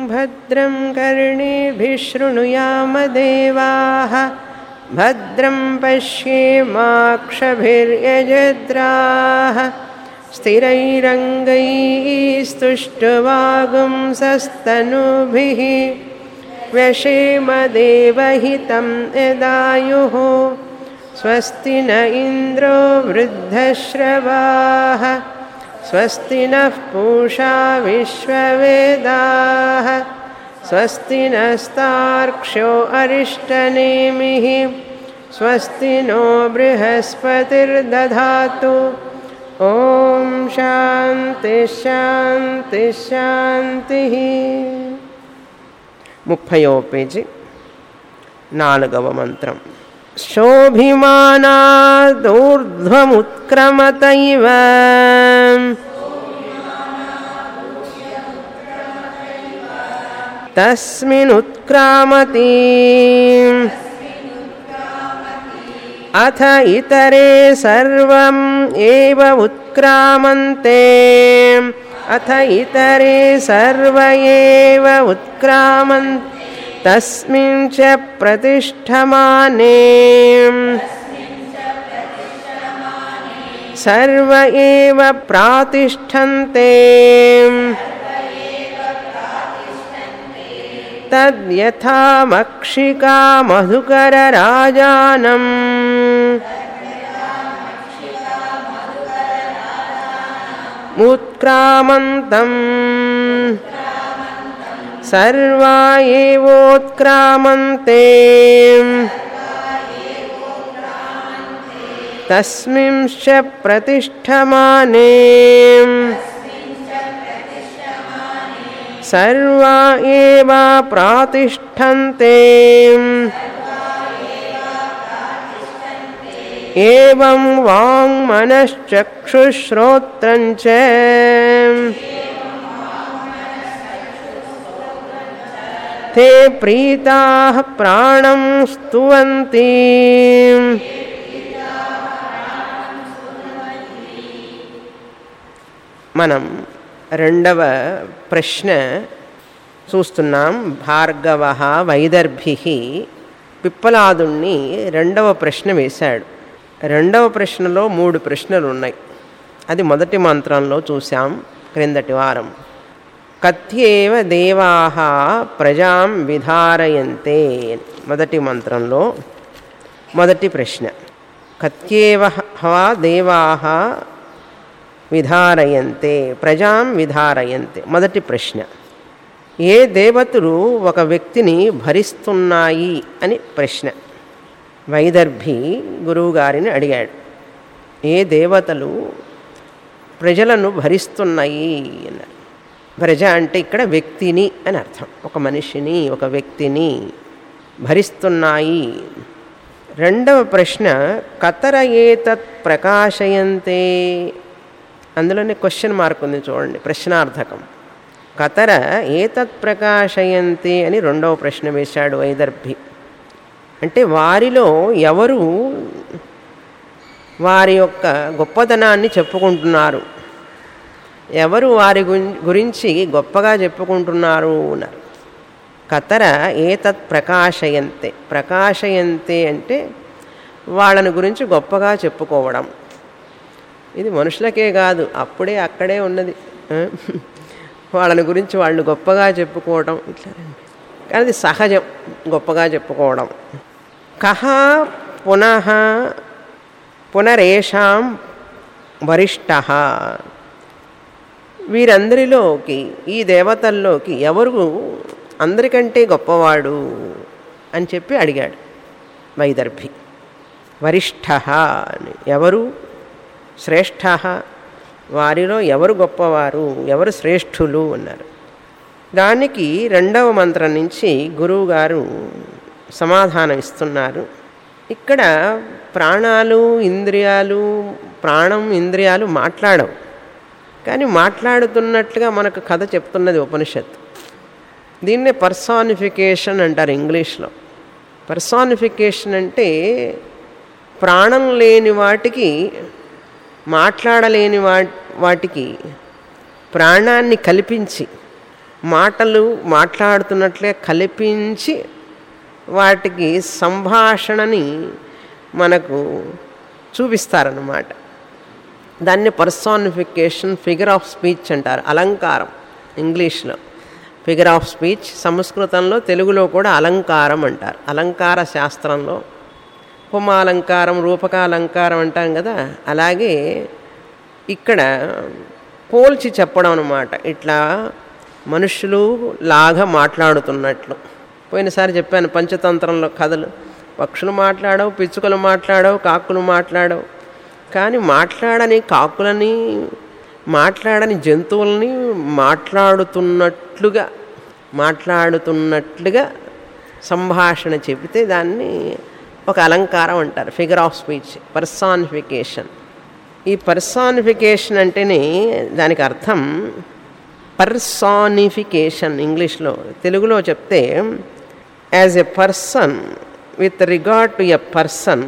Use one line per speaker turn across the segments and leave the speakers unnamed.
भद्रं कर्णेभिः शृणुयामदेवाः भद्रं पश्येमाक्षभिर्यजद्राः स्थिरैरङ्गैस्तुष्टुवागुंसस्तनूभिः व्यशेमदेवहितं यदायुः स्वस्ति न इन्द्रो वृद्धश्रवाः स्वस्ति नः पूषा विश्ववेदाः स्वस्ति नस्तार्क्ष्यो अरिष्टनेमिः स्वस्ति नो बृहस्पतिर्दधातु ॐ శాంతి శాంతి శాంతి ముప్పయో పేజీ నాలుగవ మంత్రం శోభిమానాదూర్ధ్వముత్క్రమత ఇవ తస్మినుత్క్రామతి అథ ఇతరే సర్వం ఏవ ఉత్క్రామంతే అథ ఇతరే సర్వ ఏవ ఉత్క్రామన్ తస్మిన్ చ ప్రతిష్టమానే సర్వ ఏవ ప్రాతిష్టంతే తద్యథా మక్షికా మధుకరరాజానం उत्क्रामन्तं सर्वा एवोत्क्रामन्ते तस्मिंश्च प्रतिष्ठमाने सर्वा एव प्रातिष्ठन्ते एवं वाङ्मनश्चक्षुश्रोत्रं च ते प्रीताः प्राणं स्तुवन्ति మనం రెండవ ప్రశ్న చూస్తున్నాం భార్గవ వైదర్భి పిప్పలాదుణ్ణి రెండవ ప్రశ్న వేశాడు రెండవ ప్రశ్నలో మూడు ప్రశ్నలు ఉన్నాయి అది మొదటి మంత్రంలో చూసాం క్రిందటి వారం కథ్యేవ దేవా ప్రజాం విధారయంతే మొదటి మంత్రంలో మొదటి ప్రశ్న కథ్యేవ దేవా విధారయంతే ప్రజాం విధారయంతే మొదటి ప్రశ్న ఏ దేవతలు ఒక వ్యక్తిని భరిస్తున్నాయి అని ప్రశ్న వైదర్భి గురువుగారిని అడిగాడు ఏ దేవతలు ప్రజలను భరిస్తున్నాయి అన్నారు ప్రజ అంటే ఇక్కడ వ్యక్తిని అని అర్థం ఒక మనిషిని ఒక వ్యక్తిని భరిస్తున్నాయి రెండవ ప్రశ్న కతర ఏతత్ ప్రకాశయంతే అందులోనే క్వశ్చన్ మార్క్ ఉంది చూడండి ప్రశ్నార్థకం కతర ఏతత్ ప్రకాశయంతి అని రెండవ ప్రశ్న వేశాడు వైదర్భి అంటే వారిలో ఎవరు వారి యొక్క గొప్పతనాన్ని చెప్పుకుంటున్నారు ఎవరు వారి గురించి గొప్పగా చెప్పుకుంటున్నారు అన్నారు కతర ఏతత్ ప్రకాశయంతే ప్రకాశయంతే అంటే వాళ్ళని గురించి గొప్పగా చెప్పుకోవడం ఇది మనుషులకే కాదు అప్పుడే అక్కడే ఉన్నది వాళ్ళని గురించి వాళ్ళు గొప్పగా చెప్పుకోవడం ఇట్లా కానీ అది సహజం గొప్పగా చెప్పుకోవడం కహ పునః పునరేషాం వరిష్ట వీరందరిలోకి ఈ దేవతల్లోకి ఎవరు అందరికంటే గొప్పవాడు అని చెప్పి అడిగాడు వైదర్భి వరిష్ఠ అని ఎవరు శ్రేష్ఠ వారిలో ఎవరు గొప్పవారు ఎవరు శ్రేష్ఠులు అన్నారు దానికి రెండవ మంత్రం నుంచి గురువుగారు సమాధానం ఇస్తున్నారు ఇక్కడ ప్రాణాలు ఇంద్రియాలు ప్రాణం ఇంద్రియాలు మాట్లాడవు కానీ మాట్లాడుతున్నట్లుగా మనకు కథ చెప్తున్నది ఉపనిషత్తు దీన్నే పర్సానిఫికేషన్ అంటారు ఇంగ్లీష్లో పర్సానిఫికేషన్ అంటే ప్రాణం లేని వాటికి మాట్లాడలేని వా వాటికి ప్రాణాన్ని కల్పించి మాటలు మాట్లాడుతున్నట్లే కల్పించి వాటికి సంభాషణని మనకు చూపిస్తారన్నమాట దాన్ని పర్సానిఫికేషన్ ఫిగర్ ఆఫ్ స్పీచ్ అంటారు అలంకారం ఇంగ్లీష్లో ఫిగర్ ఆఫ్ స్పీచ్ సంస్కృతంలో తెలుగులో కూడా అలంకారం అంటారు అలంకార శాస్త్రంలో ఉపమాలంకారం రూపకాలంకారం అంటాం కదా అలాగే ఇక్కడ పోల్చి చెప్పడం అనమాట ఇట్లా మనుషులు లాగా మాట్లాడుతున్నట్లు పోయినసారి చెప్పాను పంచతంత్రంలో కథలు పక్షులు మాట్లాడవు పిచ్చుకలు మాట్లాడవు కాకులు మాట్లాడవు కానీ మాట్లాడని కాకులని మాట్లాడని జంతువుల్ని మాట్లాడుతున్నట్లుగా మాట్లాడుతున్నట్లుగా సంభాషణ చెబితే దాన్ని ఒక అలంకారం అంటారు ఫిగర్ ఆఫ్ స్పీచ్ పర్సానిఫికేషన్ ఈ పర్సానిఫికేషన్ అంటేనే దానికి అర్థం పర్సానిఫికేషన్ ఇంగ్లీష్లో తెలుగులో చెప్తే as a person with regard to a person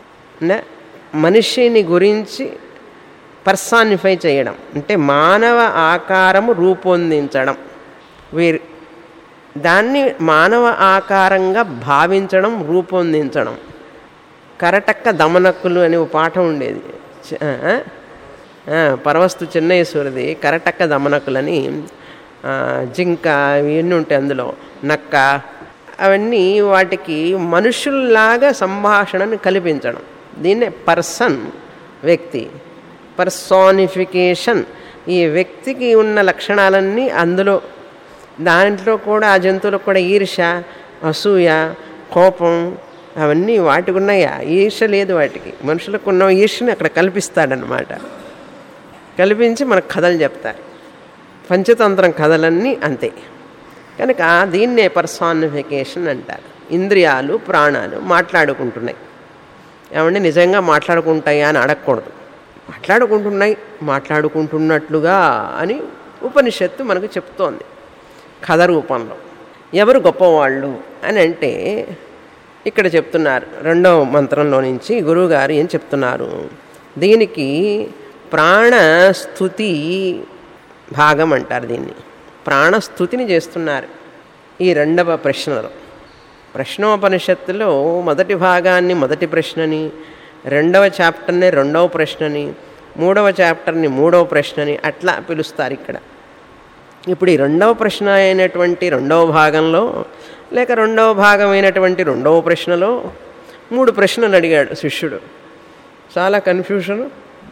మనిషిని గురించి పర్సానిఫై చేయడం అంటే మానవ ఆకారము రూపొందించడం వీరి దాన్ని మానవ ఆకారంగా భావించడం రూపొందించడం కరటక్క దమనక్కులు అని ఒక పాఠం ఉండేది చ- ఆ? ఆ, పరవస్తు చెన్నైశ్వరిది కరటక్క దమనకులని ఆ, జింక ఇవన్నీ ఉంటాయి అందులో నక్క అవన్నీ వాటికి మనుషుల్లాగా సంభాషణను కల్పించడం దీన్నే పర్సన్ వ్యక్తి పర్సానిఫికేషన్ ఈ వ్యక్తికి ఉన్న లక్షణాలన్నీ అందులో దాంట్లో కూడా ఆ జంతువులకు కూడా ఈర్ష అసూయ కోపం అవన్నీ వాటికి ఉన్నాయా ఈర్ష లేదు వాటికి మనుషులకు ఉన్న ఈర్షని అక్కడ కల్పిస్తాడనమాట కల్పించి మనకు కథలు చెప్తారు పంచతంత్రం కథలన్నీ అంతే కనుక దీన్నే పర్సానిఫికేషన్ అంటారు ఇంద్రియాలు ప్రాణాలు మాట్లాడుకుంటున్నాయి ఏమంటే నిజంగా మాట్లాడుకుంటాయా అని అడగకూడదు మాట్లాడుకుంటున్నాయి మాట్లాడుకుంటున్నట్లుగా అని ఉపనిషత్తు మనకు చెప్తోంది కథ రూపంలో ఎవరు గొప్పవాళ్ళు అని అంటే ఇక్కడ చెప్తున్నారు రెండవ మంత్రంలో నుంచి గురువుగారు ఏం చెప్తున్నారు దీనికి ప్రాణస్థుతి భాగం అంటారు దీన్ని ప్రాణస్థుతిని చేస్తున్నారు ఈ రెండవ ప్రశ్నలో ప్రశ్నోపనిషత్తులో మొదటి భాగాన్ని మొదటి ప్రశ్నని రెండవ చాప్టర్ని రెండవ ప్రశ్నని మూడవ చాప్టర్ని మూడవ ప్రశ్నని అట్లా పిలుస్తారు ఇక్కడ ఇప్పుడు ఈ రెండవ ప్రశ్న అయినటువంటి రెండవ భాగంలో లేక రెండవ భాగం అయినటువంటి రెండవ ప్రశ్నలో మూడు ప్రశ్నలు అడిగాడు శిష్యుడు చాలా కన్ఫ్యూషను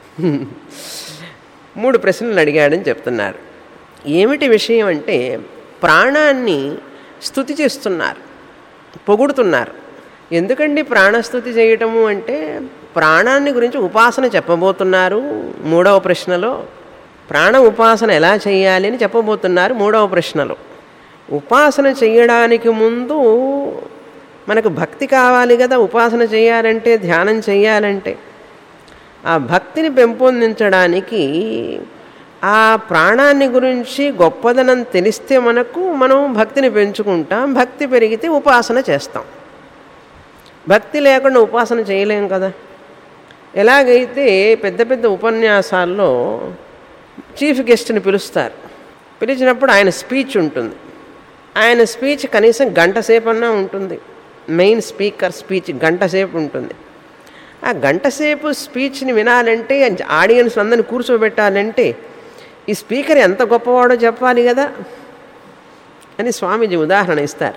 మూడు ప్రశ్నలు అడిగాడని చెప్తున్నారు ఏమిటి విషయం అంటే ప్రాణాన్ని స్థుతి చేస్తున్నారు పొగుడుతున్నారు ఎందుకండి ప్రాణస్థుతి చేయటము అంటే ప్రాణాన్ని గురించి ఉపాసన చెప్పబోతున్నారు మూడవ ప్రశ్నలో ప్రాణ ఉపాసన ఎలా చేయాలి అని చెప్పబోతున్నారు మూడవ ప్రశ్నలో ఉపాసన చేయడానికి ముందు మనకు భక్తి కావాలి కదా ఉపాసన చేయాలంటే ధ్యానం చేయాలంటే ఆ భక్తిని పెంపొందించడానికి ఆ ప్రాణాన్ని గురించి గొప్పదనం తెలిస్తే మనకు మనం భక్తిని పెంచుకుంటాం భక్తి పెరిగితే ఉపాసన చేస్తాం భక్తి లేకుండా ఉపాసన చేయలేం కదా ఎలాగైతే పెద్ద పెద్ద ఉపన్యాసాల్లో చీఫ్ గెస్ట్ని పిలుస్తారు పిలిచినప్పుడు ఆయన స్పీచ్ ఉంటుంది ఆయన స్పీచ్ కనీసం గంట సేపు అన్నా ఉంటుంది మెయిన్ స్పీకర్ స్పీచ్ గంట సేపు ఉంటుంది ఆ గంట సేపు స్పీచ్ని వినాలంటే ఆడియన్స్ అందరిని కూర్చోబెట్టాలంటే ఈ స్పీకర్ ఎంత గొప్పవాడో చెప్పాలి కదా అని స్వామీజీ ఉదాహరణ ఇస్తారు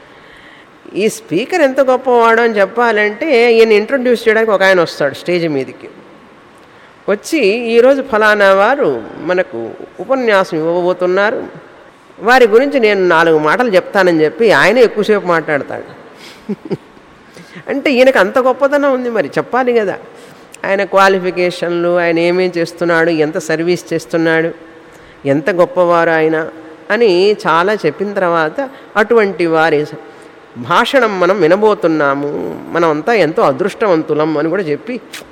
ఈ స్పీకర్ ఎంత గొప్పవాడో అని చెప్పాలంటే ఈయన ఇంట్రొడ్యూస్ చేయడానికి ఒక ఆయన వస్తాడు స్టేజ్ మీదకి వచ్చి ఈరోజు ఫలానా వారు మనకు ఉపన్యాసం ఇవ్వబోతున్నారు వారి గురించి నేను నాలుగు మాటలు చెప్తానని చెప్పి ఆయనే ఎక్కువసేపు మాట్లాడతాడు అంటే ఈయనకు అంత గొప్పతనం ఉంది మరి చెప్పాలి కదా ఆయన క్వాలిఫికేషన్లు ఆయన ఏమేం చేస్తున్నాడు ఎంత సర్వీస్ చేస్తున్నాడు ఎంత గొప్పవారు ఆయన అని చాలా చెప్పిన తర్వాత అటువంటి వారి భాషణం మనం వినబోతున్నాము మనం అంతా ఎంతో అదృష్టవంతులం అని కూడా చెప్పి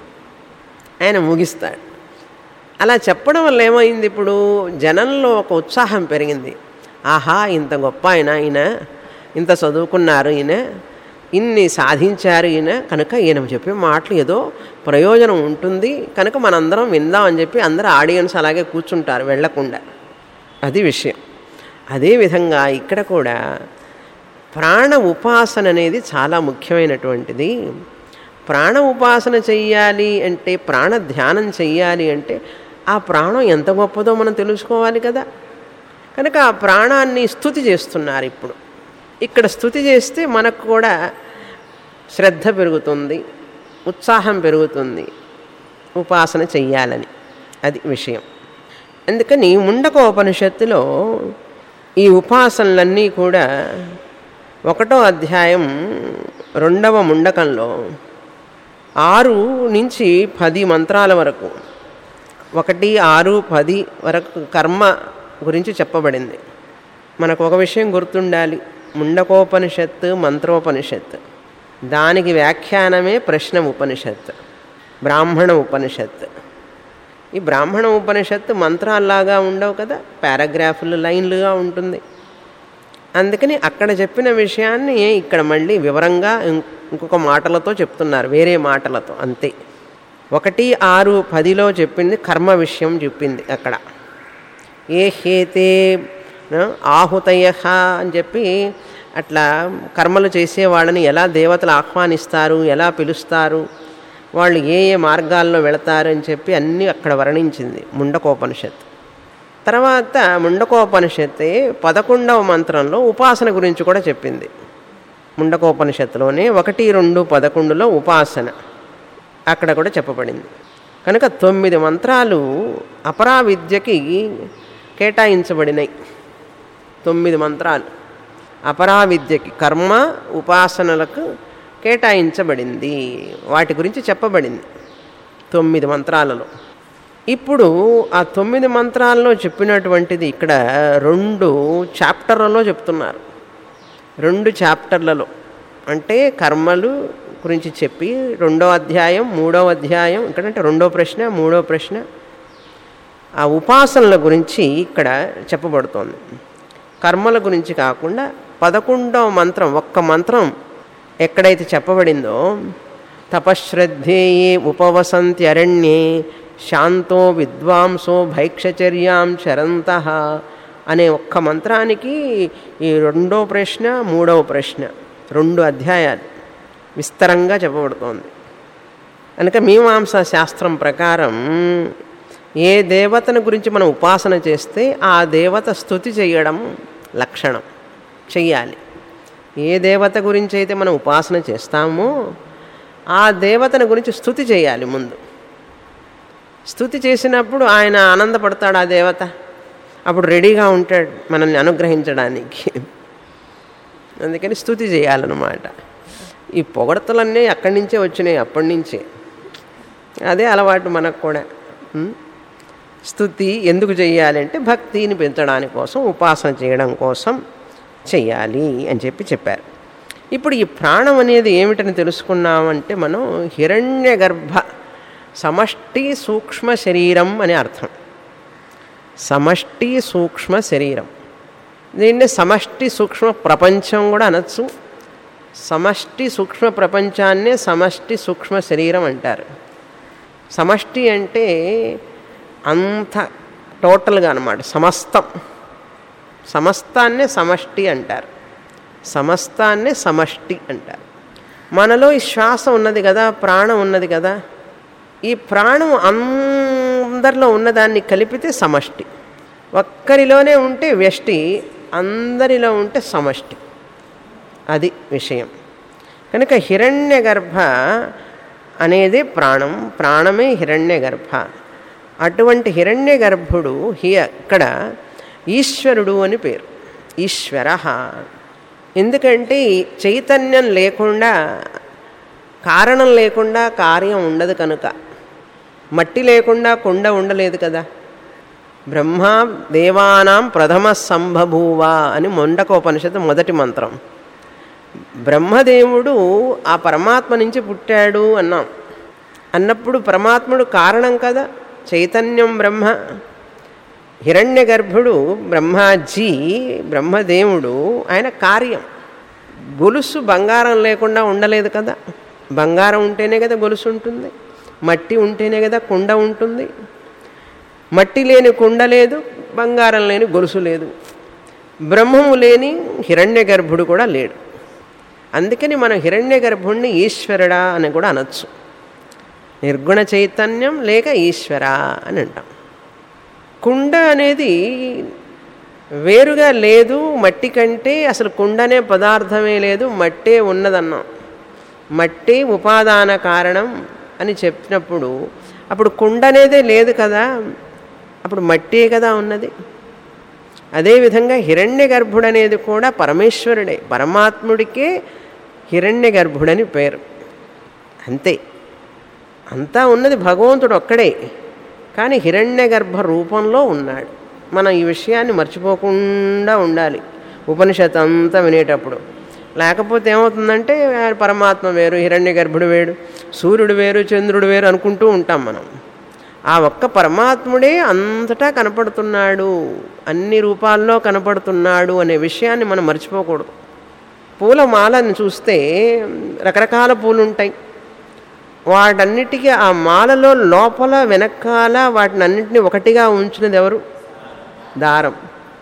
ఆయన ముగిస్తాడు అలా చెప్పడం వల్ల ఏమైంది ఇప్పుడు జనంలో ఒక ఉత్సాహం పెరిగింది ఆహా ఇంత గొప్ప ఆయన ఈయన ఇంత చదువుకున్నారు ఈయన ఇన్ని సాధించారు ఈయన కనుక ఈయన చెప్పే మాటలు ఏదో ప్రయోజనం ఉంటుంది కనుక మనందరం విందాం అని చెప్పి అందరూ ఆడియన్స్ అలాగే కూర్చుంటారు వెళ్లకుండా అది విషయం అదేవిధంగా ఇక్కడ కూడా ప్రాణ ఉపాసన అనేది చాలా ముఖ్యమైనటువంటిది ప్రాణ ఉపాసన చెయ్యాలి అంటే ప్రాణ ధ్యానం చెయ్యాలి అంటే ఆ ప్రాణం ఎంత గొప్పదో మనం తెలుసుకోవాలి కదా కనుక ఆ ప్రాణాన్ని స్థుతి చేస్తున్నారు ఇప్పుడు ఇక్కడ స్థుతి చేస్తే మనకు కూడా శ్రద్ధ పెరుగుతుంది ఉత్సాహం పెరుగుతుంది ఉపాసన చెయ్యాలని అది విషయం అందుకని ముండకోపనిషత్తులో ఈ ఉపాసనలన్నీ కూడా ఒకటో అధ్యాయం రెండవ ముండకంలో ఆరు నుంచి పది మంత్రాల వరకు ఒకటి ఆరు పది వరకు కర్మ గురించి చెప్పబడింది మనకు ఒక విషయం గుర్తుండాలి ముండకోపనిషత్తు మంత్రోపనిషత్తు దానికి వ్యాఖ్యానమే ప్రశ్న ఉపనిషత్ బ్రాహ్మణ ఉపనిషత్ ఈ బ్రాహ్మణ ఉపనిషత్తు మంత్రాల్లాగా ఉండవు కదా పారాగ్రాఫ్లు లైన్లుగా ఉంటుంది అందుకని అక్కడ చెప్పిన విషయాన్ని ఇక్కడ మళ్ళీ వివరంగా ఇం- ఇంకొక మాటలతో చెప్తున్నారు వేరే మాటలతో అంతే ఒకటి ఆరు పదిలో చెప్పింది కర్మ విషయం చెప్పింది అక్కడ ఏ హేతే ఆహుతయ అని చెప్పి అట్లా కర్మలు చేసేవాళ్ళని ఎలా దేవతలు ఆహ్వానిస్తారు ఎలా పిలుస్తారు వాళ్ళు ఏ ఏ మార్గాల్లో వెళతారు అని చెప్పి అన్నీ అక్కడ వర్ణించింది ముండకోపనిషత్ తర్వాత ముండకోపనిషత్తే పదకొండవ మంత్రంలో ఉపాసన గురించి కూడా చెప్పింది ముండకోపనిషత్తులోనే ఒకటి రెండు పదకొండులో ఉపాసన అక్కడ కూడా చెప్పబడింది కనుక తొమ్మిది మంత్రాలు అపరా విద్యకి కేటాయించబడినాయి తొమ్మిది మంత్రాలు అపరా విద్యకి కర్మ ఉపాసనలకు కేటాయించబడింది వాటి గురించి చెప్పబడింది తొమ్మిది మంత్రాలలో ఇప్పుడు ఆ తొమ్మిది మంత్రాల్లో చెప్పినటువంటిది ఇక్కడ రెండు చాప్టర్లలో చెప్తున్నారు రెండు చాప్టర్లలో అంటే కర్మలు గురించి చెప్పి రెండో అధ్యాయం మూడో అధ్యాయం ఇక్కడంటే రెండో ప్రశ్న మూడో ప్రశ్న ఆ ఉపాసనల గురించి ఇక్కడ చెప్పబడుతోంది కర్మల గురించి కాకుండా పదకొండవ మంత్రం ఒక్క మంత్రం ఎక్కడైతే చెప్పబడిందో తపశ్రద్ధేయే ఉపవసంత్యరణ్యే శాంతో విద్వాంసో భైక్షచర్యాం చరంత అనే ఒక్క మంత్రానికి ఈ రెండో ప్రశ్న మూడవ ప్రశ్న రెండు అధ్యాయాలు విస్తరంగా చెప్పబడుతోంది కనుక మీమాంసా శాస్త్రం ప్రకారం ఏ దేవతను గురించి మనం ఉపాసన చేస్తే ఆ దేవత స్థుతి చేయడం లక్షణం చెయ్యాలి ఏ దేవత గురించి అయితే మనం ఉపాసన చేస్తామో ఆ దేవతను గురించి స్థుతి చేయాలి ముందు స్థుతి చేసినప్పుడు ఆయన ఆనందపడతాడు ఆ దేవత అప్పుడు రెడీగా ఉంటాడు మనల్ని అనుగ్రహించడానికి అందుకని స్థుతి చేయాలన్నమాట ఈ పొగడతలన్నీ అక్కడి నుంచే వచ్చినాయి అప్పటి నుంచే అదే అలవాటు మనకు కూడా ఉం? స్థుతి ఎందుకు చేయాలి అంటే భక్తిని పెంచడానికి కోసం ఉపాసన చేయడం కోసం చెయ్యాలి అని చెప్పి చెప్పారు ఇప్పుడు ఈ ప్రాణం అనేది ఏమిటని తెలుసుకున్నామంటే మనం హిరణ్య గర్భ సమష్టి సూక్ష్మ శరీరం అని అర్థం సమష్టి సూక్ష్మ శరీరం దీన్ని సమష్టి సూక్ష్మ ప్రపంచం కూడా అనొచ్చు సమష్టి సూక్ష్మ ప్రపంచాన్నే సమష్టి సూక్ష్మ శరీరం అంటారు సమష్టి అంటే అంత టోటల్గా అనమాట సమస్తం సమస్తాన్నే సమష్టి అంటారు సమస్తాన్నే సమష్టి అంటారు మనలో ఈ శ్వాస ఉన్నది కదా ప్రాణం ఉన్నది కదా ఈ ప్రాణం అందరిలో ఉన్నదాన్ని కలిపితే సమష్టి ఒక్కరిలోనే ఉంటే వ్యష్టి అందరిలో ఉంటే సమష్టి అది విషయం కనుక హిరణ్య గర్భ అనేది ప్రాణం ప్రాణమే హిరణ్య గర్భ అటువంటి హిరణ్య గర్భుడు హియ ఇక్కడ ఈశ్వరుడు అని పేరు ఈశ్వర ఎందుకంటే ఈ చైతన్యం లేకుండా కారణం లేకుండా కార్యం ఉండదు కనుక మట్టి లేకుండా కొండ ఉండలేదు కదా బ్రహ్మ దేవానాం ప్రథమ సంభభూవ అని మొండకోపనిషత్తు మొదటి మంత్రం బ్రహ్మదేవుడు ఆ పరమాత్మ నుంచి పుట్టాడు అన్నాం అన్నప్పుడు పరమాత్ముడు కారణం కదా చైతన్యం బ్రహ్మ హిరణ్య గర్భుడు బ్రహ్మాజీ బ్రహ్మదేవుడు ఆయన కార్యం గొలుసు బంగారం లేకుండా ఉండలేదు కదా బంగారం ఉంటేనే కదా గొలుసు ఉంటుంది మట్టి ఉంటేనే కదా కుండ ఉంటుంది మట్టి లేని కుండ లేదు బంగారం లేని గొలుసు లేదు బ్రహ్మము లేని హిరణ్య గర్భుడు కూడా లేడు అందుకని మనం హిరణ్య గర్భుణ్ణి ఈశ్వరుడా అని కూడా అనొచ్చు నిర్గుణ చైతన్యం లేక ఈశ్వర అని అంటాం కుండ అనేది వేరుగా లేదు మట్టి కంటే అసలు కుండనే పదార్థమే లేదు మట్టే ఉన్నదన్నాం మట్టి ఉపాదాన కారణం అని చెప్పినప్పుడు అప్పుడు కుండ అనేదే లేదు కదా అప్పుడు మట్టే కదా ఉన్నది అదేవిధంగా హిరణ్య గర్భుడనేది కూడా పరమేశ్వరుడే పరమాత్ముడికే హిరణ్య గర్భుడని పేరు అంతే అంతా ఉన్నది భగవంతుడు ఒక్కడే కానీ హిరణ్య గర్భ రూపంలో ఉన్నాడు మనం ఈ విషయాన్ని మర్చిపోకుండా ఉండాలి ఉపనిషత్ అంతా వినేటప్పుడు లేకపోతే ఏమవుతుందంటే పరమాత్మ వేరు హిరణ్య గర్భుడు వేడు సూర్యుడు వేరు చంద్రుడు వేరు అనుకుంటూ ఉంటాం మనం ఆ ఒక్క పరమాత్ముడే అంతటా కనపడుతున్నాడు అన్ని రూపాల్లో కనపడుతున్నాడు అనే విషయాన్ని మనం మర్చిపోకూడదు పూల మాలను చూస్తే రకరకాల పూలు ఉంటాయి వాటన్నిటికీ ఆ మాలలో లోపల వెనకాల వాటిని అన్నింటినీ ఒకటిగా ఉంచినది ఎవరు దారం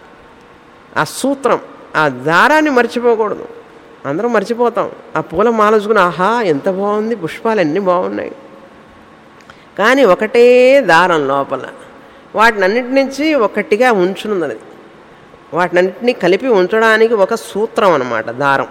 ఆ సూత్రం ఆ దారాన్ని మర్చిపోకూడదు అందరం మర్చిపోతాం ఆ పూల మాల చూసుకుని ఆహా ఎంత బాగుంది పుష్పాలు ఎన్ని బాగున్నాయి కానీ ఒకటే దారం లోపల వాటిని అన్నిటి నుంచి ఒకటిగా ఉంచునున్నది వాటినన్నింటినీ కలిపి ఉంచడానికి ఒక సూత్రం అన్నమాట దారం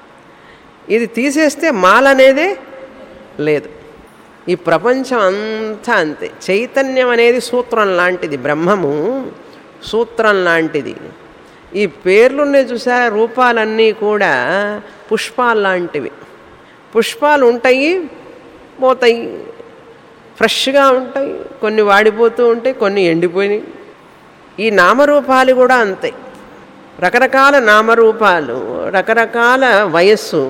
ఇది తీసేస్తే మాల అనేదే లేదు ఈ ప్రపంచం అంతా అంతే చైతన్యం అనేది సూత్రం లాంటిది బ్రహ్మము సూత్రం లాంటిది ఈ పేర్లున్నాయి చూసారా రూపాలన్నీ కూడా పుష్పాలు లాంటివి పుష్పాలు ఉంటాయి పోతాయి ఫ్రెష్గా ఉంటాయి కొన్ని వాడిపోతూ ఉంటాయి కొన్ని ఎండిపోయినాయి ఈ నామరూపాలు కూడా అంతే రకరకాల నామరూపాలు రకరకాల వయస్సు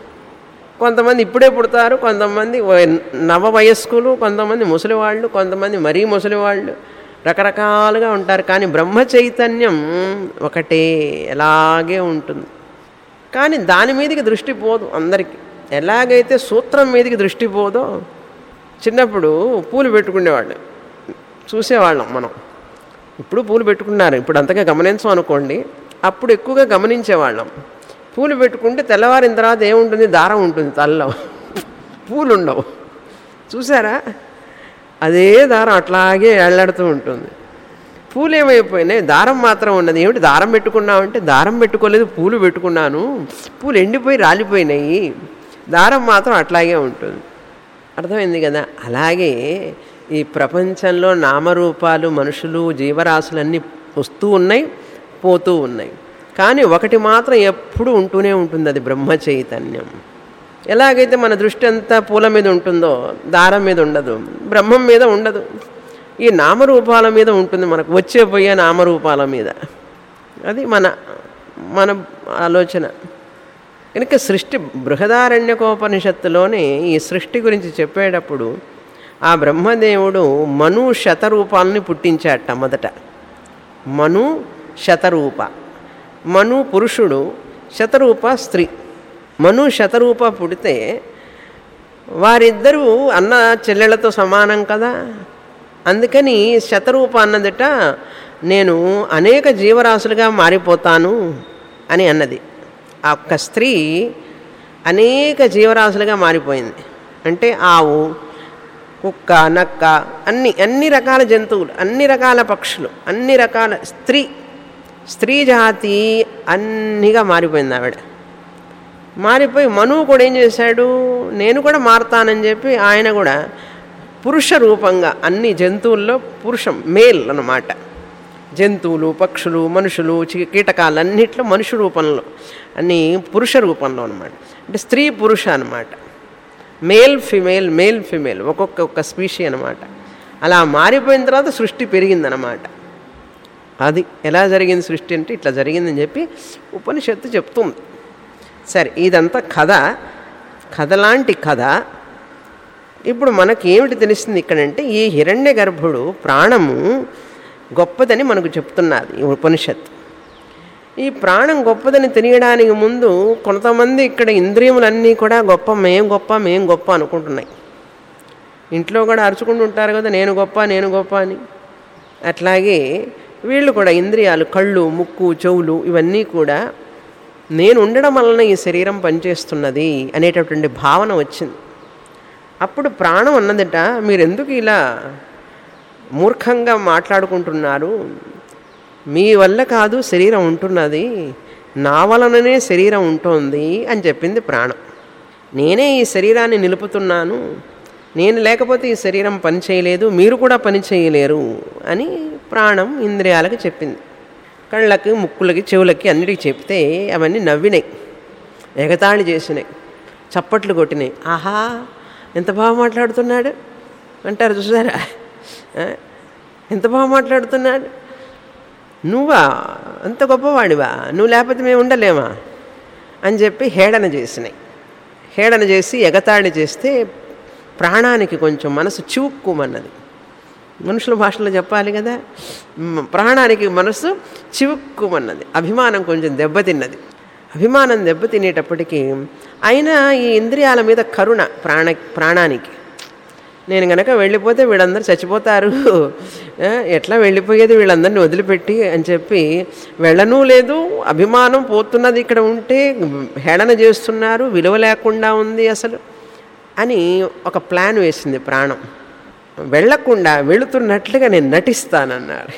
కొంతమంది ఇప్పుడే పుడతారు కొంతమంది నవ వయస్కులు కొంతమంది ముసలివాళ్ళు కొంతమంది మరీ ముసలివాళ్ళు రకరకాలుగా ఉంటారు కానీ బ్రహ్మ చైతన్యం ఒకటే ఎలాగే ఉంటుంది కానీ దాని మీదకి దృష్టి పోదు అందరికీ ఎలాగైతే సూత్రం మీదకి దృష్టి పోదో చిన్నప్పుడు పూలు పెట్టుకునేవాళ్ళు చూసేవాళ్ళం మనం ఇప్పుడు పూలు పెట్టుకున్నారు ఇప్పుడు అంతగా గమనించం అనుకోండి అప్పుడు ఎక్కువగా గమనించేవాళ్ళం పూలు పెట్టుకుంటే తెల్లవారిన తర్వాత ఏముంటుంది దారం ఉంటుంది తల్లో పూలు ఉండవు చూసారా అదే దారం అట్లాగే ఎళ్ళాడుతూ ఉంటుంది పూలు ఏమైపోయినాయి దారం మాత్రం ఉన్నది ఏమిటి దారం పెట్టుకున్నామంటే దారం పెట్టుకోలేదు పూలు పెట్టుకున్నాను పూలు ఎండిపోయి రాలిపోయినాయి దారం మాత్రం అట్లాగే ఉంటుంది అర్థమైంది కదా అలాగే ఈ ప్రపంచంలో నామరూపాలు మనుషులు జీవరాశులన్నీ వస్తూ ఉన్నాయి పోతూ ఉన్నాయి కానీ ఒకటి మాత్రం ఎప్పుడూ ఉంటూనే ఉంటుంది అది బ్రహ్మ చైతన్యం ఎలాగైతే మన దృష్టి అంతా పూల మీద ఉంటుందో దారం మీద ఉండదు బ్రహ్మం మీద ఉండదు ఈ నామరూపాల మీద ఉంటుంది మనకు వచ్చే పోయే నామరూపాల మీద అది మన మన ఆలోచన కనుక సృష్టి బృహదారణ్యకోపనిషత్తులోనే ఈ సృష్టి గురించి చెప్పేటప్పుడు ఆ బ్రహ్మదేవుడు మను శతరూపాలని పుట్టించాట మొదట మను శతరూప మను పురుషుడు శతరూప స్త్రీ మను శతరూప పుడితే వారిద్దరూ అన్న చెల్లెళ్ళతో సమానం కదా అందుకని శతరూప అన్నదట నేను అనేక జీవరాశులుగా మారిపోతాను అని అన్నది ఆ ఒక్క స్త్రీ అనేక జీవరాశులుగా మారిపోయింది అంటే ఆవు కుక్క నక్క అన్ని అన్ని రకాల జంతువులు అన్ని రకాల పక్షులు అన్ని రకాల స్త్రీ స్త్రీ జాతి అన్నిగా మారిపోయింది ఆవిడ మారిపోయి మనువు కూడా ఏం చేశాడు నేను కూడా మారతానని చెప్పి ఆయన కూడా పురుష రూపంగా అన్ని జంతువుల్లో పురుషం మేల్ అన్నమాట జంతువులు పక్షులు మనుషులు చి- కీటకాలన్నిట్లో మనుషు రూపంలో అన్ని పురుష రూపంలో అనమాట అంటే స్త్రీ పురుష అనమాట మేల్ ఫిమేల్ మేల్ ఫిమేల్ ఒక్కొక్క ఒక్క స్పీషీ అనమాట అలా మారిపోయిన తర్వాత సృష్టి పెరిగిందనమాట అది ఎలా జరిగింది సృష్టి అంటే ఇట్లా జరిగిందని చెప్పి ఉపనిషత్తు చెప్తుంది సరే ఇదంతా కథ కథ లాంటి కథ ఇప్పుడు మనకి ఏమిటి తెలిసింది ఇక్కడంటే ఈ హిరణ్య గర్భుడు ప్రాణము గొప్పదని మనకు చెప్తున్నది ఈ ఉపనిషత్తు ఈ ప్రాణం గొప్పదని తెలియడానికి ముందు కొంతమంది ఇక్కడ ఇంద్రియములన్నీ కూడా గొప్ప మేం గొప్ప మేం గొప్ప అనుకుంటున్నాయి ఇంట్లో కూడా అరుచుకుంటూ ఉంటారు కదా నేను గొప్ప నేను గొప్ప అని అట్లాగే వీళ్ళు కూడా ఇంద్రియాలు కళ్ళు ముక్కు చెవులు ఇవన్నీ కూడా నేను ఉండడం వలన ఈ శరీరం పనిచేస్తున్నది అనేటటువంటి భావన వచ్చింది అప్పుడు ప్రాణం అన్నదట మీరు ఎందుకు ఇలా మూర్ఖంగా మాట్లాడుకుంటున్నారు మీ వల్ల కాదు శరీరం ఉంటున్నది నా వలననే శరీరం ఉంటుంది అని చెప్పింది ప్రాణం నేనే ఈ శరీరాన్ని నిలుపుతున్నాను నేను లేకపోతే ఈ శరీరం పని చేయలేదు మీరు కూడా పని చేయలేరు అని ప్రాణం ఇంద్రియాలకు చెప్పింది కళ్ళకి ముక్కులకి చెవులకి అన్నిటికి చెప్తే అవన్నీ నవ్వినాయి ఎగతాళి చేసినాయి చప్పట్లు కొట్టినాయి ఆహా ఎంత బాగా మాట్లాడుతున్నాడు అంటారు చూసారా ఆ? ఎంత బాగా మాట్లాడుతున్నాడు నువ్వా అంత గొప్పవాడివా నువ్వు లేకపోతే మేము ఉండలేమా అని చెప్పి హేళన చేసినాయి హేళన చేసి ఎగతాళి చేస్తే ప్రాణానికి కొంచెం మనసు చివుక్కుమన్నది మనుషుల భాషలో చెప్పాలి కదా మ్, ప్రాణానికి మనసు చివుక్కుమన్నది అభిమానం కొంచెం దెబ్బతిన్నది అభిమానం దెబ్బతినేటప్పటికీ అయినా ఈ ఇంద్రియాల మీద కరుణ ప్రాణ ప్రాణానికి నేను గనక వెళ్ళిపోతే వీళ్ళందరూ చచ్చిపోతారు ఆ, ఎట్లా వెళ్ళిపోయేది వీళ్ళందరినీ వదిలిపెట్టి అని చెప్పి వెళ్ళను లేదు అభిమానం పోతున్నది ఇక్కడ ఉంటే హేళన చేస్తున్నారు విలువ లేకుండా ఉంది అసలు అని ఒక ప్లాన్ వేసింది ప్రాణం వెళ్ళకుండా వెళుతున్నట్లుగా నేను నటిస్తానన్నారు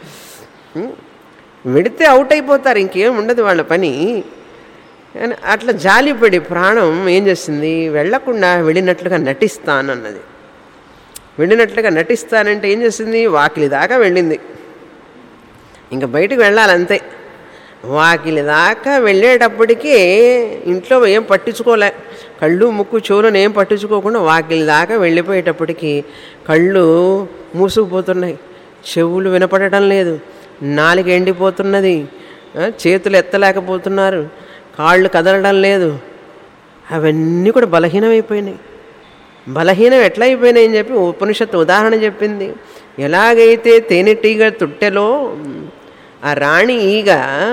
వెడితే అవుట్ అయిపోతారు ఇంకేం ఉండదు వాళ్ళ పని కానీ అట్లా జాలిపడి ప్రాణం ఏం చేసింది వెళ్ళకుండా వెళ్ళినట్లుగా నటిస్తానన్నది వెళ్ళినట్లుగా నటిస్తానంటే ఏం చేసింది వాకిలి దాకా వెళ్ళింది ఇంకా బయటికి వెళ్ళాలంతే వాకిలి దాకా వెళ్ళేటప్పటికీ ఇంట్లో ఏం పట్టించుకోలే కళ్ళు ముక్కు చెవులను ఏం పట్టించుకోకుండా వాకిలి దాకా వెళ్ళిపోయేటప్పటికి కళ్ళు మూసుకుపోతున్నాయి చెవులు వినపడటం లేదు నాలుక ఎండిపోతున్నది ఆ, చేతులు ఎత్తలేకపోతున్నారు కాళ్ళు కదలడం లేదు అవన్నీ కూడా బలహీనమైపోయినాయి బలహీనం ఎట్లా అయిపోయినాయని చెప్పి ఉపనిషత్తు ఉదాహరణ చెప్పింది ఎలాగైతే తేనెటీగ తుట్టెలో ఆ రాణి ఈగ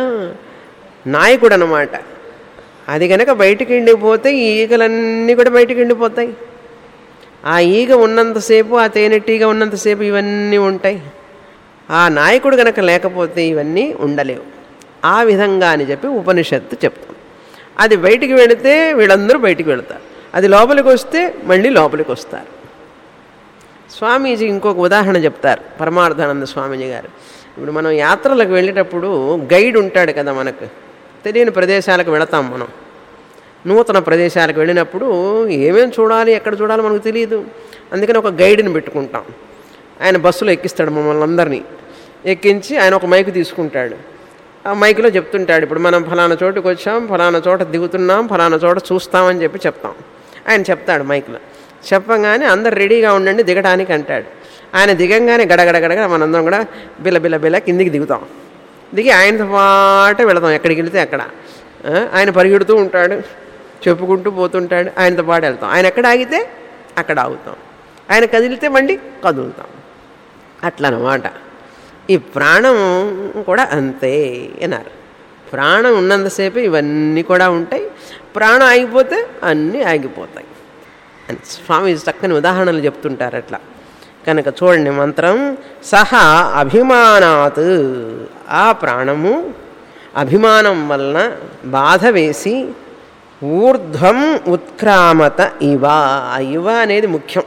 నాయకుడు అనమాట అది కనుక బయటికి వెళ్ళిపోతే ఈ ఈగలన్నీ కూడా బయటికి వెళ్ళిపోతాయి ఆ ఈగ ఉన్నంతసేపు ఆ తేనెటీగ ఉన్నంతసేపు ఇవన్నీ ఉంటాయి ఆ నాయకుడు కనుక లేకపోతే ఇవన్నీ ఉండలేవు ఆ విధంగా అని చెప్పి ఉపనిషత్తు చెప్తాం అది బయటికి వెళితే వీళ్ళందరూ బయటికి వెళతారు అది లోపలికి వస్తే మళ్ళీ లోపలికి వస్తారు స్వామీజీ ఇంకొక ఉదాహరణ చెప్తారు పరమార్థానంద స్వామీజీ గారు ఇప్పుడు మనం యాత్రలకు వెళ్ళేటప్పుడు గైడ్ ఉంటాడు కదా మనకు తెలియని ప్రదేశాలకు వెళతాం మనం నూతన ప్రదేశాలకు వెళ్ళినప్పుడు ఏమేమి చూడాలి ఎక్కడ చూడాలో మనకు తెలియదు అందుకని ఒక గైడ్ని పెట్టుకుంటాం ఆయన బస్సులో ఎక్కిస్తాడు మమ్మల్ని అందరినీ ఎక్కించి ఆయన ఒక మైకు తీసుకుంటాడు ఆ మైకులో చెప్తుంటాడు ఇప్పుడు మనం ఫలానా చోటుకు వచ్చాం ఫలానా చోట దిగుతున్నాం ఫలానా చోట చూస్తామని చెప్పి చెప్తాం ఆయన చెప్తాడు మైకులో చెప్పగానే అందరు రెడీగా ఉండండి దిగడానికి అంటాడు ఆయన దిగంగానే గడగడ గడగడ మనందరం కూడా బిల్ల బిల్ల బిల్ల కిందికి దిగుతాం దిగి ఆయనతో పాటే వెళతాం ఎక్కడికి వెళితే అక్కడ ఆ, ఆయన పరిగెడుతూ ఉంటాడు చెప్పుకుంటూ పోతుంటాడు ఆయనతో పాటు వెళ్తాం ఆయన ఎక్కడ ఆగితే అక్కడ ఆగుతాం ఆయన కదిలితే మళ్ళీ కదులుతాం అట్లనమాట ఈ ప్రాణం కూడా అంతే అన్నారు ప్రాణం ఉన్నంతసేపు ఇవన్నీ కూడా ఉంటాయి ప్రాణం ఆగిపోతే అన్నీ ఆగిపోతాయి అని స్వామి చక్కని ఉదాహరణలు చెప్తుంటారు అట్లా కనుక చూడండి మంత్రం సహా అభిమానాత్ ఆ ప్రాణము అభిమానం వలన బాధ వేసి ఊర్ధ్వం ఉత్క్రామత ఇవ ఆ ఇవ అనేది ముఖ్యం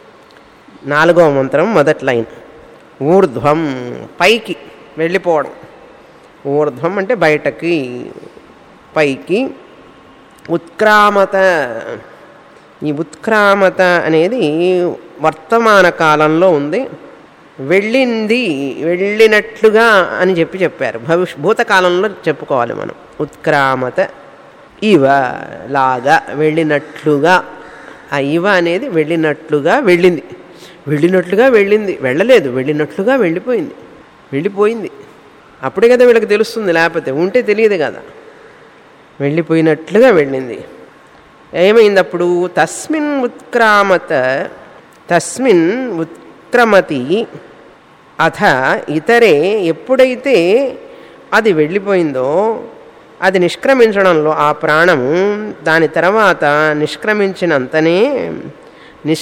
నాలుగవ మంత్రం మొదటి లైన్ ఊర్ధ్వం పైకి వెళ్ళిపోవడం ఊర్ధ్వం అంటే బయటకి పైకి ఉత్క్రామత ఈ ఉత్క్రామత అనేది వర్తమాన కాలంలో ఉంది వెళ్ళింది వెళ్ళినట్లుగా అని చెప్పి చెప్పారు భవిష్ భూతకాలంలో చెప్పుకోవాలి మనం ఉత్క్రామత ఇవ లాగా వెళ్ళినట్లుగా ఆ ఇవ అనేది వెళ్ళినట్లుగా వెళ్ళింది వెళ్ళినట్లుగా వెళ్ళింది వెళ్ళలేదు వెళ్ళినట్లుగా వెళ్ళిపోయింది వెళ్ళిపోయింది అప్పుడే కదా వీళ్ళకి తెలుస్తుంది లేకపోతే ఉంటే తెలియదు కదా వెళ్ళిపోయినట్లుగా వెళ్ళింది ఏమైంది అప్పుడు తస్మిన్ ఉత్క్రామత తస్మిన్ ఉత్క్రమతి అథ ఇతరే ఎప్పుడైతే అది వెళ్ళిపోయిందో అది నిష్క్రమించడంలో ఆ ప్రాణము దాని తర్వాత నిష్క్రమించినంతనే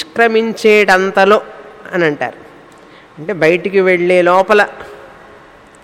నిష్క్రమించేటంతలో అని అంటారు అంటే బయటికి వెళ్ళే లోపల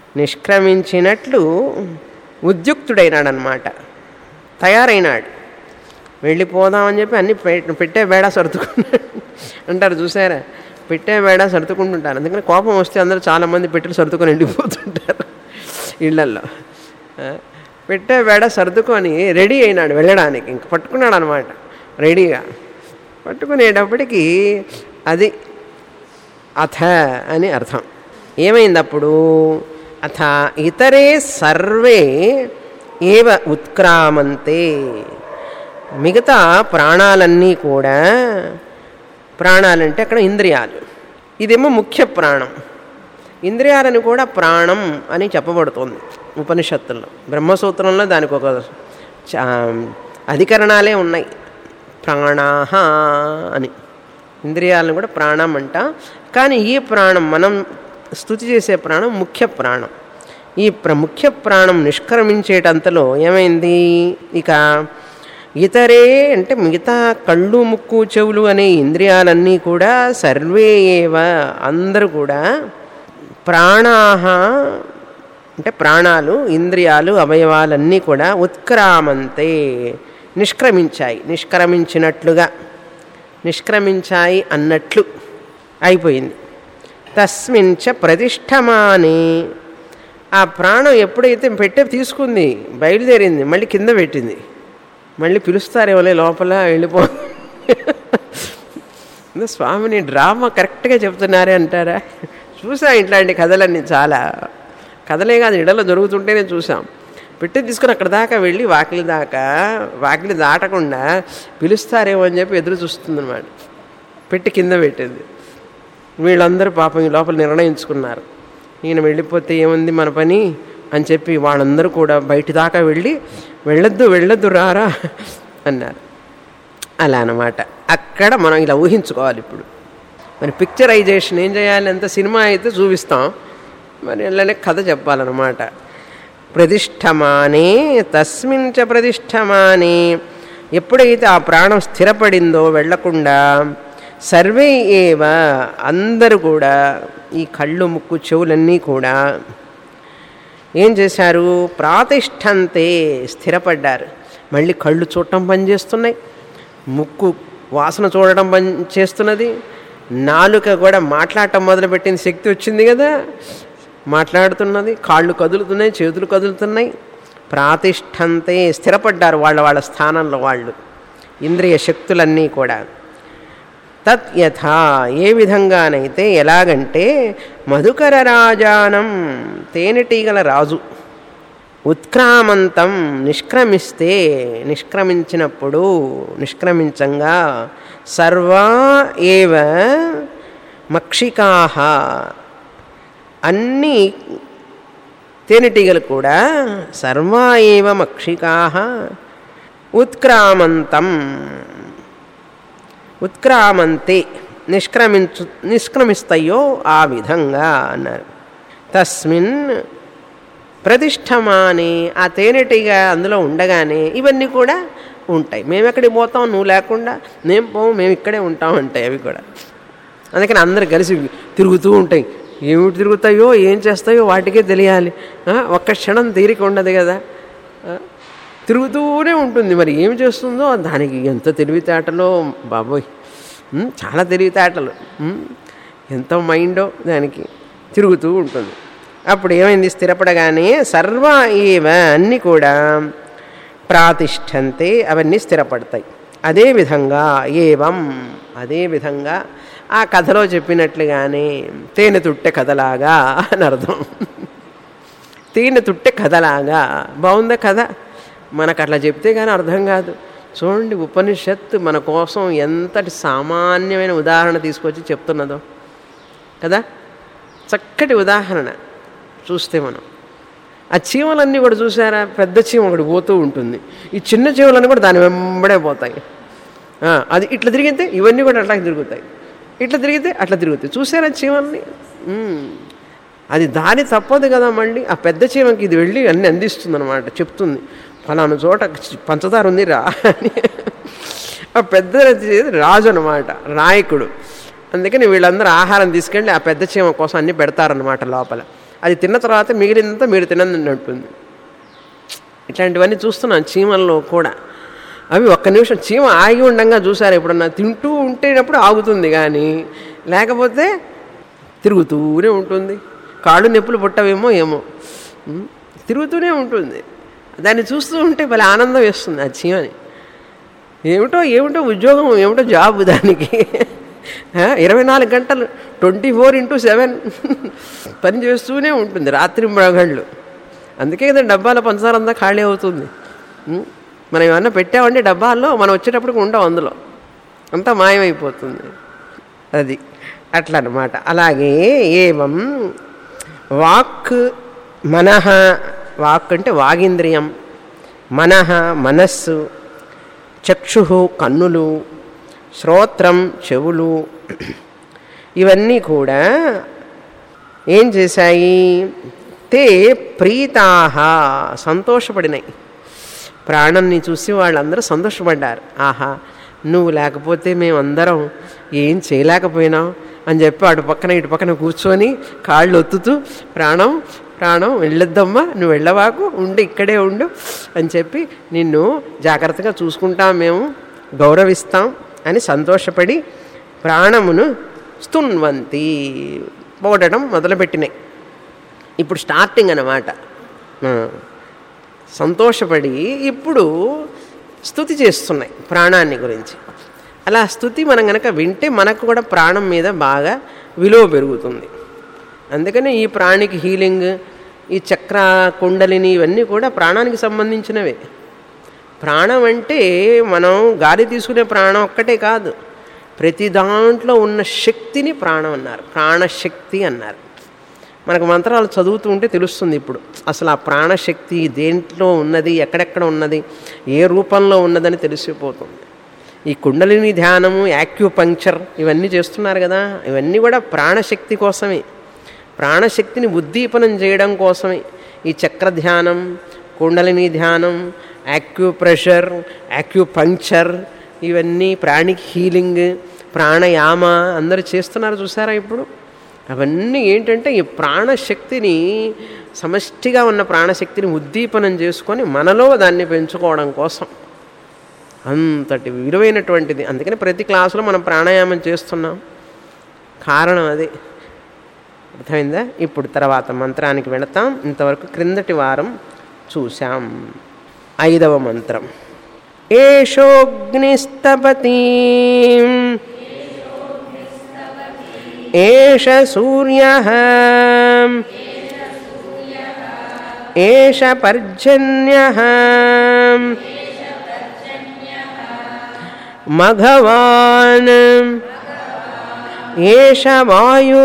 నిష్క్రమించినట్లు ఉద్యుక్తుడైనాడనమాట తయారైనాడు వెళ్ళిపోదామని చెప్పి అన్ని పె- పెట్టే బేడా సర్దుకున్నాడు అంటారు చూసారా పెట్టే బేడా సర్దుకుంటుంటారు అందుకని కోపం వస్తే అందరూ చాలామంది పెట్టెలు సర్దుకొని వెళ్ళిపోతుంటారు ఇళ్లల్లో ఆ, పెట్టే బేడ సర్దుకొని రెడీ అయినాడు వెళ్ళడానికి ఇంక పట్టుకున్నాడు అనమాట రెడీగా పట్టుకునేటప్పటికి అది అథ అని అర్థం ఏమైంది అప్పుడు అథ ఇతరే సర్వే ఏవ ఉత్క్రామంతే మిగతా ప్రాణాలన్నీ కూడా ప్రాణాలంటే అక్కడ ఇంద్రియాలు ఇదేమో ముఖ్య ప్రాణం ఇంద్రియాలను కూడా ప్రాణం అని చెప్పబడుతుంది ఉపనిషత్తుల్లో బ్రహ్మసూత్రంలో దానికి ఒక చా- అధికరణాలే ఉన్నాయి ప్రాణాహ అని ఇంద్రియాలను కూడా ప్రాణం అంట కానీ ఈ ప్రాణం మనం స్థుతి చేసే ప్రాణం ముఖ్య ప్రాణం ఈ ప్ర ముఖ్య ప్రాణం నిష్క్రమించేటంతలో ఏమైంది ఇక ఇతరే అంటే మిగతా కళ్ళు ముక్కు చెవులు అనే ఇంద్రియాలన్నీ కూడా సర్వే ఏవ అందరూ కూడా ప్రాణాహ అంటే ప్రాణాలు ఇంద్రియాలు అవయవాలన్నీ కూడా ఉత్క్రామంతే నిష్క్రమించాయి నిష్క్రమించినట్లుగా నిష్క్రమించాయి అన్నట్లు అయిపోయింది తస్మించ ప్రతిష్టమాని ఆ ప్రాణం ఎప్పుడైతే పెట్టే తీసుకుంది బయలుదేరింది మళ్ళీ కింద పెట్టింది మళ్ళీ పిలుస్తారేమోలే లోపల వెళ్ళిపో ఇందో స్వామిని డ్రామా కరెక్ట్గా చెప్తున్నారే అంటారా చూసా ఇట్లాంటి కథలన్నీ చాలా కథలే కాదు ఇడలో దొరుకుతుంటేనే చూసాం పెట్టి తీసుకుని అక్కడ దాకా వెళ్ళి వాకిలి దాకా వాకిలి దాటకుండా పిలుస్తారేమో అని చెప్పి ఎదురు చూస్తుందన్నమాట పెట్టి కింద పెట్టింది వీళ్ళందరూ పాపం ఈ లోపల నిర్ణయించుకున్నారు ఈయన వెళ్ళిపోతే ఏముంది మన పని అని చెప్పి వాళ్ళందరూ కూడా బయటి దాకా వెళ్ళి వెళ్ళొద్దు వెళ్ళొద్దు రారా అన్నారు అలా అన్నమాట అక్కడ మనం ఇలా ఊహించుకోవాలి ఇప్పుడు మరి పిక్చరైజేషన్ ఏం చేయాలి ఎంత సినిమా అయితే చూపిస్తాం మరి అలానే కథ చెప్పాలన్నమాట ప్రతిష్టమానే తస్మిన్ చ ప్రతిష్టమానే ఎప్పుడైతే ఆ ప్రాణం స్థిరపడిందో వెళ్లకుండా సర్వే ఏవ అందరూ కూడా ఈ కళ్ళు ముక్కు చెవులన్నీ కూడా ఏం చేశారు ప్రాతిష్టంతే స్థిరపడ్డారు మళ్ళీ కళ్ళు చూడటం పనిచేస్తున్నాయి ముక్కు వాసన చూడటం పని చేస్తున్నది నాలుక కూడా మాట్లాడటం మొదలుపెట్టిన శక్తి వచ్చింది కదా మాట్లాడుతున్నది కాళ్ళు కదులుతున్నాయి చేతులు కదులుతున్నాయి ప్రాతిష్టంతే స్థిరపడ్డారు వాళ్ళ వాళ్ళ స్థానంలో వాళ్ళు ఇంద్రియ శక్తులన్నీ కూడా తత్ యథా ఏ విధంగానైతే ఎలాగంటే మధుకర రాజానం తేనెటీగల రాజు ఉత్క్రామంతం నిష్క్రమిస్తే నిష్క్రమించినప్పుడు నిష్క్రమించంగా సర్వా ఏవ మక్షికాహ అన్ని తేనెటీగలు కూడా సర్వా ఏవ మక్షికాహ ఉత్క్రామంతం ఉత్క్రామంతే నిష్క్రమించు నిష్క్రమిస్తాయో ఆ విధంగా అన్నారు తస్మిన్ ప్రతిష్టమాని ఆ తేనెటీగ అందులో ఉండగానే ఇవన్నీ కూడా ఉంటాయి మేము ఎక్కడికి పోతాం నువ్వు లేకుండా మేము పోము మేము ఇక్కడే ఉంటాం ఉంటాయి అవి కూడా అందుకని అందరు కలిసి తిరుగుతూ ఉంటాయి ఏమిటి తిరుగుతాయో ఏం చేస్తాయో వాటికే తెలియాలి ఆ, ఒక్క క్షణం తీరిక ఉండదు కదా ఆ, తిరుగుతూనే ఉంటుంది మరి ఏం చేస్తుందో దానికి ఎంత తెలివితేటలో బాబోయ్ ఉమ్, చాలా తెలివితేటలు ఉమ్, ఎంత మైండో దానికి తిరుగుతూ ఉంటుంది అప్పుడు ఏమైంది స్థిరపడగానే సర్వ ఏవ అన్నీ కూడా ప్రాతిష్టంతే అవన్నీ స్థిరపడతాయి అదేవిధంగా ఏవం అదేవిధంగా ఆ కథలో చెప్పినట్లుగానే తేనె తుట్టె కథలాగా అని అర్థం తేనె తుట్టె కథలాగా బాగుందా కథ మనకు అట్లా చెప్తే కానీ అర్థం కాదు చూడండి ఉపనిషత్తు మన కోసం ఎంతటి సామాన్యమైన ఉదాహరణ తీసుకొచ్చి చెప్తున్నదో కదా చక్కటి ఉదాహరణ చూస్తే మనం ఆ చీమలన్నీ కూడా చూసారా పెద్ద చీమ ఒకటి పోతూ ఉంటుంది ఈ చిన్న చీమలన్నీ కూడా దాని వెంబడే పోతాయి ఆ, అది ఇట్లా తిరిగితే ఇవన్నీ కూడా అట్లా తిరుగుతాయి ఇట్లా తిరిగితే అట్లా తిరుగుతాయి చూసారా చీమల్ని ఉమ్. అది దారి తప్పదు కదా మళ్ళీ ఆ పెద్ద చీమకి ఇది వెళ్ళి అన్ని అందిస్తుంది అనమాట చెప్తుంది ఫలానా చోట పంచదార ఉంది రా అని ఆ పెద్ద రాజు అనమాట నాయకుడు అందుకని వీళ్ళందరూ ఆహారం తీసుకెళ్ళి ఆ పెద్ద చీమ కోసం అన్ని పెడతారనమాట లోపల అది తిన్న తర్వాత మిగిలినంత మీరు తినంటుంది ఇట్లాంటివన్నీ చూస్తున్నాను చీమల్లో కూడా అవి ఒక్క నిమిషం చీమ ఆగి ఉండంగా చూసారు ఎప్పుడన్నా తింటూ ఉంటేనప్పుడు ఆగుతుంది కానీ లేకపోతే తిరుగుతూనే ఉంటుంది కాళ్ళు నొప్పులు పుట్టవేమో ఏమో ఉం? తిరుగుతూనే ఉంటుంది దాన్ని చూస్తూ ఉంటే భలే ఆనందం వేస్తుంది ఆ చీమని ఏమిటో ఏమిటో ఉద్యోగం ఏమిటో జాబ్ దానికి ఆ, ఇరవై నాలుగు గంటలు ట్వంటీ ఫోర్ ఇంటూ సెవెన్ పని చేస్తూనే ఉంటుంది రాత్రి మగళ్ళు అందుకే కదా డబ్బాల పంచదార అంతా ఖాళీ అవుతుంది ఉం? మనం ఏమన్నా పెట్టామంటే డబ్బాల్లో మనం వచ్చేటప్పటికి ఉండవు అందులో అంతా మాయమైపోతుంది అది అట్లా అనమాట అలాగే ఏవం వాక్ మనః వాక్ అంటే వాగింద్రియం మనః మనస్సు చక్షు కన్నులు శ్రోత్రం చెవులు ఇవన్నీ కూడా ఏం చేశాయి తే ప్రీతాహ సంతోషపడినాయి ప్రాణంని చూసి వాళ్ళందరూ సంతోషపడ్డారు ఆహా నువ్వు లేకపోతే మేమందరం ఏం చేయలేకపోయినాం అని చెప్పి అటు పక్కన ఇటు పక్కన కూర్చొని కాళ్ళు ఒత్తుతూ ప్రాణం ప్రాణం వెళ్ళొద్దమ్మా నువ్వు వెళ్ళవాకు ఉండి ఇక్కడే ఉండు అని చెప్పి నిన్ను జాగ్రత్తగా చూసుకుంటాం మేము గౌరవిస్తాం అని సంతోషపడి ప్రాణమును స్తున్వంతి పోడడం మొదలుపెట్టినాయి ఇప్పుడు స్టార్టింగ్ అన్నమాట ఆ. సంతోషపడి ఇప్పుడు స్థుతి చేస్తున్నాయి ప్రాణాన్ని గురించి అలా స్థుతి మనం కనుక వింటే మనకు కూడా ప్రాణం మీద బాగా విలువ పెరుగుతుంది అందుకని ఈ ప్రాణికి హీలింగ్ ఈ చక్ర కుండలిని ఇవన్నీ కూడా ప్రాణానికి సంబంధించినవే ప్రాణం అంటే మనం గాలి తీసుకునే ప్రాణం ఒక్కటే కాదు ప్రతి దాంట్లో ఉన్న శక్తిని ప్రాణం అన్నారు ప్రాణశక్తి అన్నారు మనకు మంత్రాలు చదువుతూ ఉంటే తెలుస్తుంది ఇప్పుడు అసలు ఆ ప్రాణశక్తి దేంట్లో ఉన్నది ఎక్కడెక్కడ ఉన్నది ఏ రూపంలో ఉన్నదని తెలిసిపోతుంది ఈ కుండలిని ధ్యానము యాక్యుపంక్చర్ ఇవన్నీ చేస్తున్నారు కదా ఇవన్నీ కూడా ప్రాణశక్తి కోసమే ప్రాణశక్తిని ఉద్దీపనం చేయడం కోసమే ఈ చక్ర ధ్యానం కుండలిని ధ్యానం యాక్యుప్రెషర్ యాక్యుపంక్చర్ ఇవన్నీ ప్రాణిక్ హీలింగ్ ప్రాణయామ అందరూ చేస్తున్నారు చూసారా ఇప్పుడు అవన్నీ ఏంటంటే ఈ ప్రాణశక్తిని సమష్టిగా ఉన్న ప్రాణశక్తిని ఉద్దీపనం చేసుకొని మనలో దాన్ని పెంచుకోవడం కోసం అంతటి విలువైనటువంటిది అందుకని ప్రతి క్లాసులో మనం ప్రాణాయామం చేస్తున్నాం కారణం అది అర్థమైందా ఇప్పుడు తర్వాత మంత్రానికి వెళతాం ఇంతవరకు క్రిందటి వారం చూశాం ఐదవ మంత్రం ఏషోగ్నిస్తపతి ఏష సూర్య ఏష పర్జన్య మఘవాన్ ఏష వాయు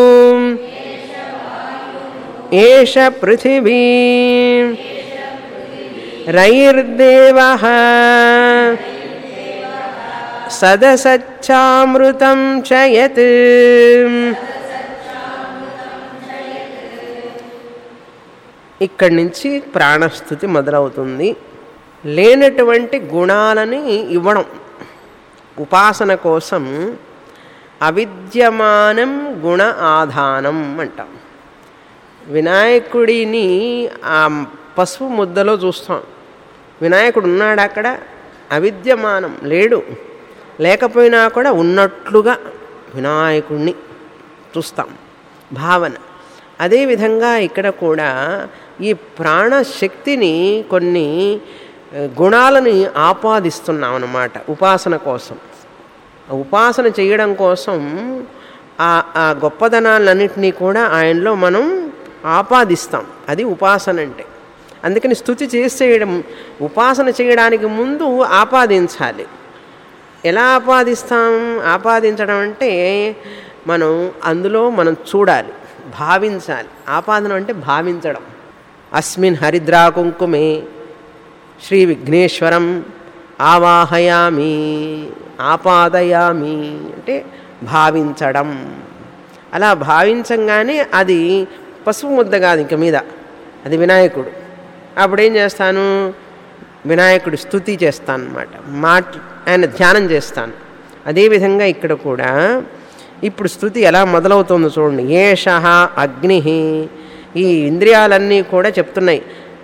ఏష పృథివీ రైర్దేవ సదసచ్చామృతం చయత్ ఇక్కడి నుంచి ప్రాణస్థుతి మొదలవుతుంది లేనటువంటి గుణాలని ఇవ్వడం ఉపాసన కోసం అవిద్యమానం గుణ ఆధానం అంటాం వినాయకుడిని ఆ పసుపు ముద్దలో చూస్తాం వినాయకుడు ఉన్నాడు అక్కడ అవిద్యమానం లేడు లేకపోయినా కూడా ఉన్నట్లుగా వినాయకుడిని చూస్తాం భావన అదేవిధంగా ఇక్కడ కూడా ఈ ప్రాణశక్తిని కొన్ని ఆ, గుణాలని ఆపాదిస్తున్నాం అన్నమాట ఉపాసన కోసం ఆ ఉపాసన చేయడం కోసం ఆ ఆ గొప్పదనాలన్నింటినీ కూడా ఆయనలో మనం ఆపాదిస్తాం అది ఉపాసన అంటే అందుకని స్థుతి చేసేయడం ఉపాసన చేయడానికి ముందు ఆపాదించాలి ఎలా ఆపాదిస్తాం ఆపాదించడం అంటే మనం అందులో మనం చూడాలి భావించాలి ఆపాదనం అంటే భావించడం అస్మిన్ హరిద్రా కుంకుమే శ్రీ విఘ్నేశ్వరం ఆవాహయామి ఆపాదయామి అంటే భావించడం అలా భావించంగానే అది పసుపు ముద్ద కాదు ఇంక మీద అది వినాయకుడు అప్పుడు ఏం చేస్తాను వినాయకుడి స్థుతి చేస్తాను అనమాట మాట ఆయన ధ్యానం చేస్తాను అదేవిధంగా ఇక్కడ కూడా ఇప్పుడు స్థుతి ఎలా మొదలవుతుందో చూడండి ఏష అగ్ని ఈ ఇంద్రియాలన్నీ కూడా చెప్తున్నాయి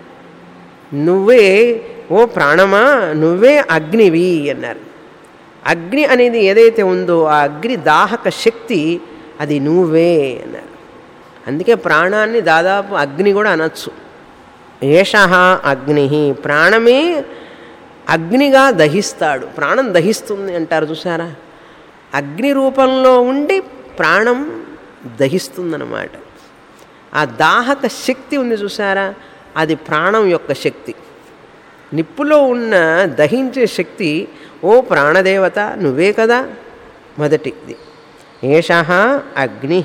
నువ్వే ఓ ప్రాణమా నువ్వే అగ్నివి అన్నారు అగ్ని అనేది ఏదైతే ఉందో ఆ అగ్ని దాహక శక్తి అది నువ్వే అన్నారు అందుకే ప్రాణాన్ని దాదాపు అగ్ని కూడా అనొచ్చు ఏష అగ్ని ప్రాణమే అగ్నిగా దహిస్తాడు ప్రాణం దహిస్తుంది అంటారు చూసారా అగ్ని రూపంలో ఉండి ప్రాణం దహిస్తుందన్నమాట ఆ దాహక శక్తి ఉంది చూసారా అది ప్రాణం యొక్క శక్తి నిప్పులో ఉన్న దహించే శక్తి ఓ ప్రాణదేవత నువ్వే కదా మొదటిది ఏష అగ్ని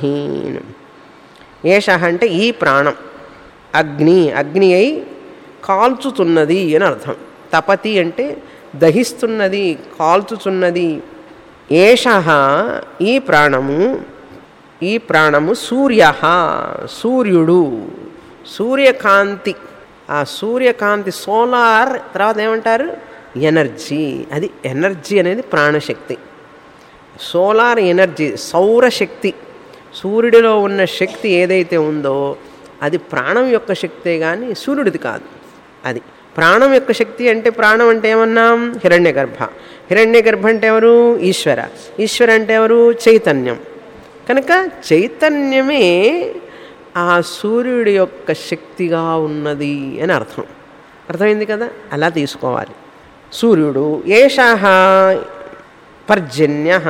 ఏష అంటే ఈ ప్రాణం అగ్ని అగ్ని అయి కాల్చుతున్నది అని అర్థం తపతి అంటే దహిస్తున్నది కాల్చుచున్నది ఏష ఈ ప్రాణము ఈ ప్రాణము సూర్య సూర్యుడు సూర్యకాంతి ఆ సూర్యకాంతి సోలార్ తర్వాత ఏమంటారు ఎనర్జీ అది ఎనర్జీ అనేది ప్రాణశక్తి సోలార్ ఎనర్జీ సౌరశక్తి సూర్యుడిలో ఉన్న శక్తి ఏదైతే ఉందో అది ప్రాణం యొక్క శక్తే కానీ సూర్యుడిది కాదు అది ప్రాణం యొక్క శక్తి అంటే ప్రాణం అంటే ఏమన్నాం హిరణ్య గర్భ హిరణ్య గర్భ అంటే ఎవరు ఈశ్వర ఈశ్వర అంటే ఎవరు చైతన్యం కనుక చైతన్యమే ఆ సూర్యుడి యొక్క శక్తిగా ఉన్నది అని అర్థం అర్థమైంది కదా అలా తీసుకోవాలి సూర్యుడు ఏషాహ పర్జన్య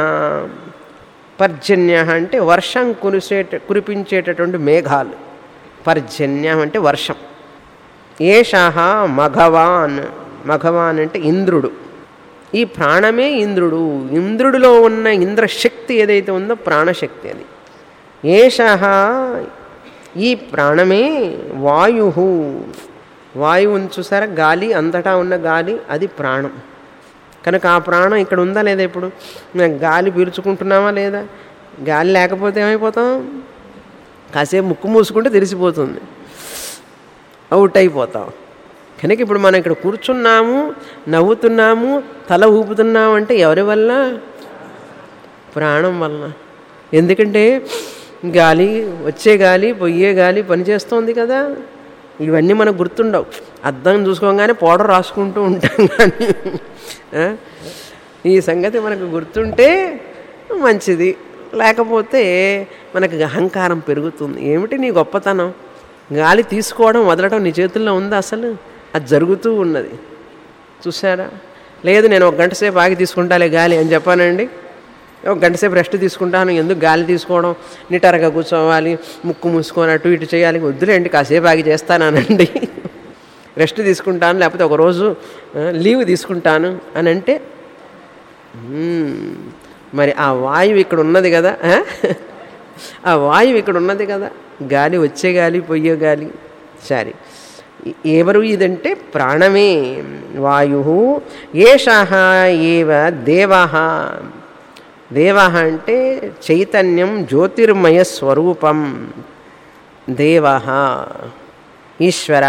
పర్జన్య అంటే వర్షం కురిసేట కురిపించేటటువంటి మేఘాలు పర్జన్యం అంటే వర్షం ఏషాహ మఘవాన్ మఘవాన్ అంటే ఇంద్రుడు ఈ ప్రాణమే ఇంద్రుడు ఇంద్రుడిలో ఉన్న ఇంద్రశక్తి ఏదైతే ఉందో ప్రాణశక్తి అది ఏషాహ ఈ ప్రాణమే వాయు వాయువుని చూసారా గాలి అంతటా ఉన్న గాలి అది ప్రాణం కనుక ఆ ప్రాణం ఇక్కడ ఉందా లేదా ఇప్పుడు మనం గాలి పీల్చుకుంటున్నామా లేదా గాలి లేకపోతే ఏమైపోతాం కాసేపు ముక్కు మూసుకుంటే తెలిసిపోతుంది అవుట్ అయిపోతాం కనుక ఇప్పుడు మనం ఇక్కడ కూర్చున్నాము నవ్వుతున్నాము తల ఊపుతున్నాము అంటే ఎవరి వల్ల ప్రాణం వలన ఎందుకంటే గాలి వచ్చే గాలి పొయ్యే గాలి పనిచేస్తోంది కదా ఇవన్నీ మనకు గుర్తుండవు అద్దం చూసుకోగానే పౌడర్ రాసుకుంటూ ఉంటాం కానీ ఆ? ఈ సంగతి మనకు గుర్తుంటే మంచిది లేకపోతే మనకు అహంకారం పెరుగుతుంది ఏమిటి నీ గొప్పతనం గాలి తీసుకోవడం వదలడం నీ చేతుల్లో ఉందా అసలు అది జరుగుతూ ఉన్నది చూసారా లేదు నేను ఒక గంట సేపు ఆగి తీసుకుంటాలే గాలి అని చెప్పానండి ఒక గంట సేపు రెస్ట్ తీసుకుంటాను ఎందుకు గాలి తీసుకోవడం నిటారుగా కూర్చోవాలి ముక్కు మూసుకొని అటు ఇటు చేయాలి వద్దులేండి కాసేపు ఆగి చేస్తానండి రెస్ట్ తీసుకుంటాను లేకపోతే ఒక రోజు ఆ, లీవ్ తీసుకుంటాను అని అంటే మ్మ్, మరి ఆ వాయువు ఇక్కడ ఉన్నది కదా ఆ? ఆ వాయువు ఇక్కడ ఉన్నది కదా గాలి వచ్చే గాలి పొయ్యే గాలి సరే ఎవరు ఇదంటే ప్రాణమే వాయు ఏష ఏవ దేవ దేవ అంటే చైతన్యం జ్యోతిర్మయ స్వరూపం దేవ ఈశ్వర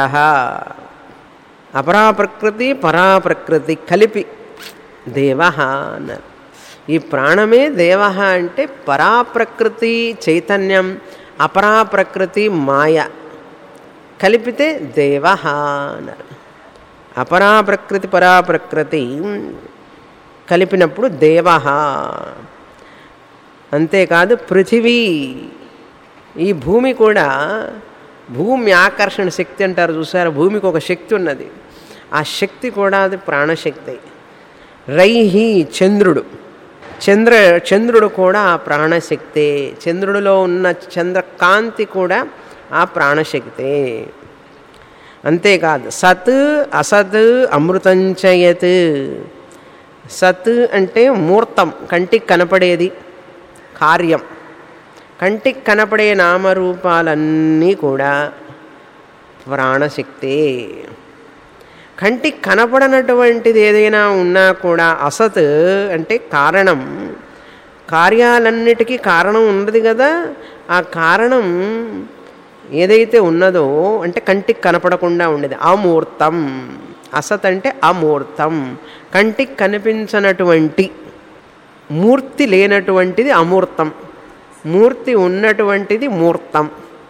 అపరాప్రకృతి పరాప్రకృతి కలిపి దేవ అన్నారు ఈ ప్రాణమే దేవ అంటే పరాప్రకృతి చైతన్యం అపరాప్రకృతి మాయ కలిపితే దేవ అన్నారు అపరాప్రకృతి పరాప్రకృతి కలిపినప్పుడు దేవ అంతేకాదు పృథివీ ఈ భూమి కూడా భూమి ఆకర్షణ శక్తి అంటారు చూసారా భూమికి ఒక శక్తి ఉన్నది ఆ శక్తి కూడా అది ప్రాణశక్తి రైహి చంద్రుడు చంద్ర చంద్రుడు కూడా ఆ ప్రాణశక్తే చంద్రుడిలో ఉన్న చంద్రకాంతి కూడా ఆ ప్రాణశక్తే అంతేకాదు సత్ అసత్ అమృతంచయత్ సత్ అంటే మూర్తం కంటికి కనపడేది కార్యం కంటికి కనపడే నామరూపాలన్నీ కూడా ప్రాణశక్తే కంటికి కనపడనటువంటిది ఏదైనా ఉన్నా కూడా అసత్ అంటే కారణం కార్యాలన్నిటికీ కారణం ఉన్నది కదా ఆ కారణం ఏదైతే ఉన్నదో అంటే కంటికి కనపడకుండా ఉండేది అమూర్తం అసత్ అంటే అమూర్తం కంటికి కనిపించనటువంటి మూర్తి లేనటువంటిది అమూర్తం మూర్తి ఉన్నటువంటిది మూర్తం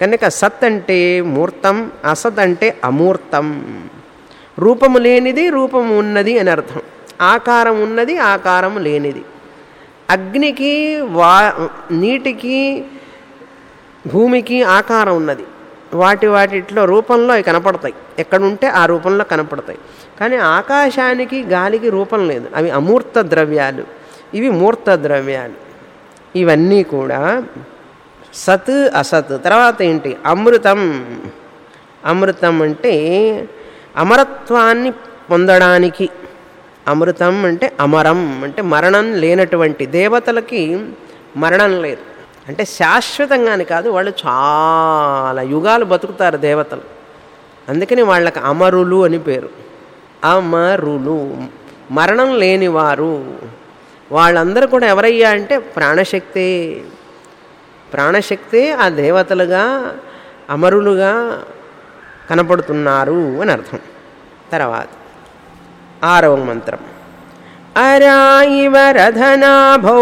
కనుక సత్ అంటే మూర్తం అసత్ అంటే అమూర్తం రూపము లేనిది రూపము ఉన్నది అని అర్థం ఆకారం ఉన్నది ఆకారం లేనిది అగ్నికి వా నీటికి భూమికి ఆకారం ఉన్నది వాటి వాటిట్లో రూపంలో అవి కనపడతాయి ఎక్కడుంటే ఆ రూపంలో కనపడతాయి కానీ ఆకాశానికి గాలికి రూపం లేదు అవి అమూర్త ద్రవ్యాలు ఇవి మూర్త ద్రవ్యాలు ఇవన్నీ కూడా సత్ అసత్ తర్వాత ఏంటి అమృతం అమృతం అంటే అమరత్వాన్ని పొందడానికి అమృతం అంటే అమరం అంటే మరణం లేనటువంటి దేవతలకి మరణం లేదు అంటే శాశ్వతంగాని కాదు వాళ్ళు చాలా యుగాలు బతుకుతారు దేవతలు అందుకని వాళ్ళకి అమరులు అని పేరు అమరులు మరణం లేనివారు వాళ్ళందరూ కూడా ఎవరయ్యా అంటే ప్రాణశక్తే ప్రాణశక్తే ఆ దేవతలుగా అమరులుగా కనపడుతున్నారు అని అర్థం తర్వాత ఆరవ మంత్రం అరా ఇవ రథనాభౌ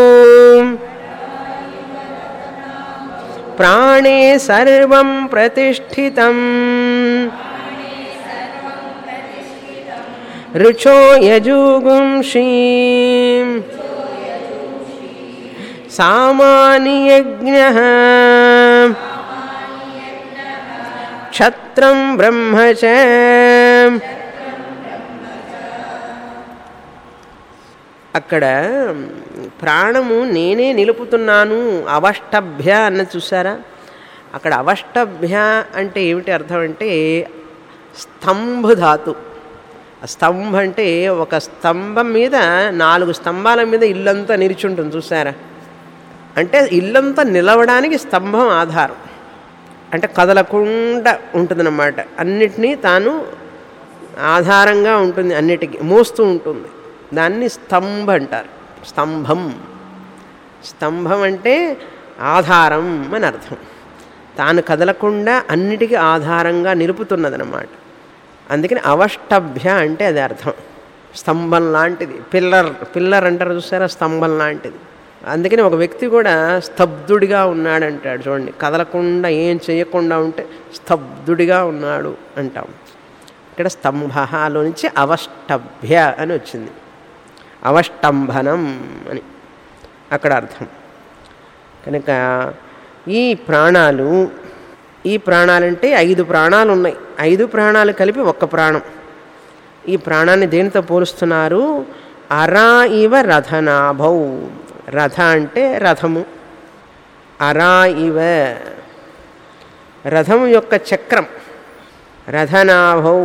ప్రాణే సర్వం ప్రతిష్ఠితం రుచో యజుగుంషీ సామానియజ్ఞ క్షత్రం బ్రహ్మ చ అక్కడ ప్రాణము నేనే నిలుపుతున్నాను అవష్టభ్య అన్నది చూసారా అక్కడ అవష్టభ్య అంటే ఏమిటి అర్థం అంటే స్తంభ ధాతు స్తంభ అంటే ఒక స్తంభం మీద నాలుగు స్తంభాల మీద ఇల్లంతా నిలిచుంటుంది చూసారా అంటే ఇల్లంతా నిలవడానికి స్తంభం ఆధారం అంటే కదలకుండా ఉంటుందన్నమాట అన్నిటినీ తాను ఆధారంగా ఉంటుంది అన్నిటికీ మోస్తూ ఉంటుంది దాన్ని స్తంభ అంటారు స్తంభం స్తంభం అంటే ఆధారం అని అర్థం తాను కదలకుండా అన్నిటికీ ఆధారంగా నిలుపుతున్నదన్నమాట అందుకని అవష్టభ్య అంటే అది అర్థం స్తంభం లాంటిది పిల్లర్ పిల్లర్ అంటారు చూసారా స్తంభం లాంటిది అందుకని ఒక వ్యక్తి కూడా స్తబ్దుడిగా ఉన్నాడంటాడు చూడండి కదలకుండా ఏం చేయకుండా ఉంటే స్తబ్దుడిగా ఉన్నాడు అంటాం ఇక్కడ స్తంభలో నుంచి అవష్టభ్య అని వచ్చింది అవష్టంభనం అని అక్కడ అర్థం కనుక ఈ ప్రాణాలు ఈ ప్రాణాలంటే ఐదు ప్రాణాలు ఉన్నాయి ఐదు ప్రాణాలు కలిపి ఒక్క ప్రాణం ఈ ప్రాణాన్ని దేనితో పోలుస్తున్నారు అరా ఇవ రథనాభౌ రథ అంటే రథము అరా ఇవ రథము యొక్క చక్రం రథనాభౌ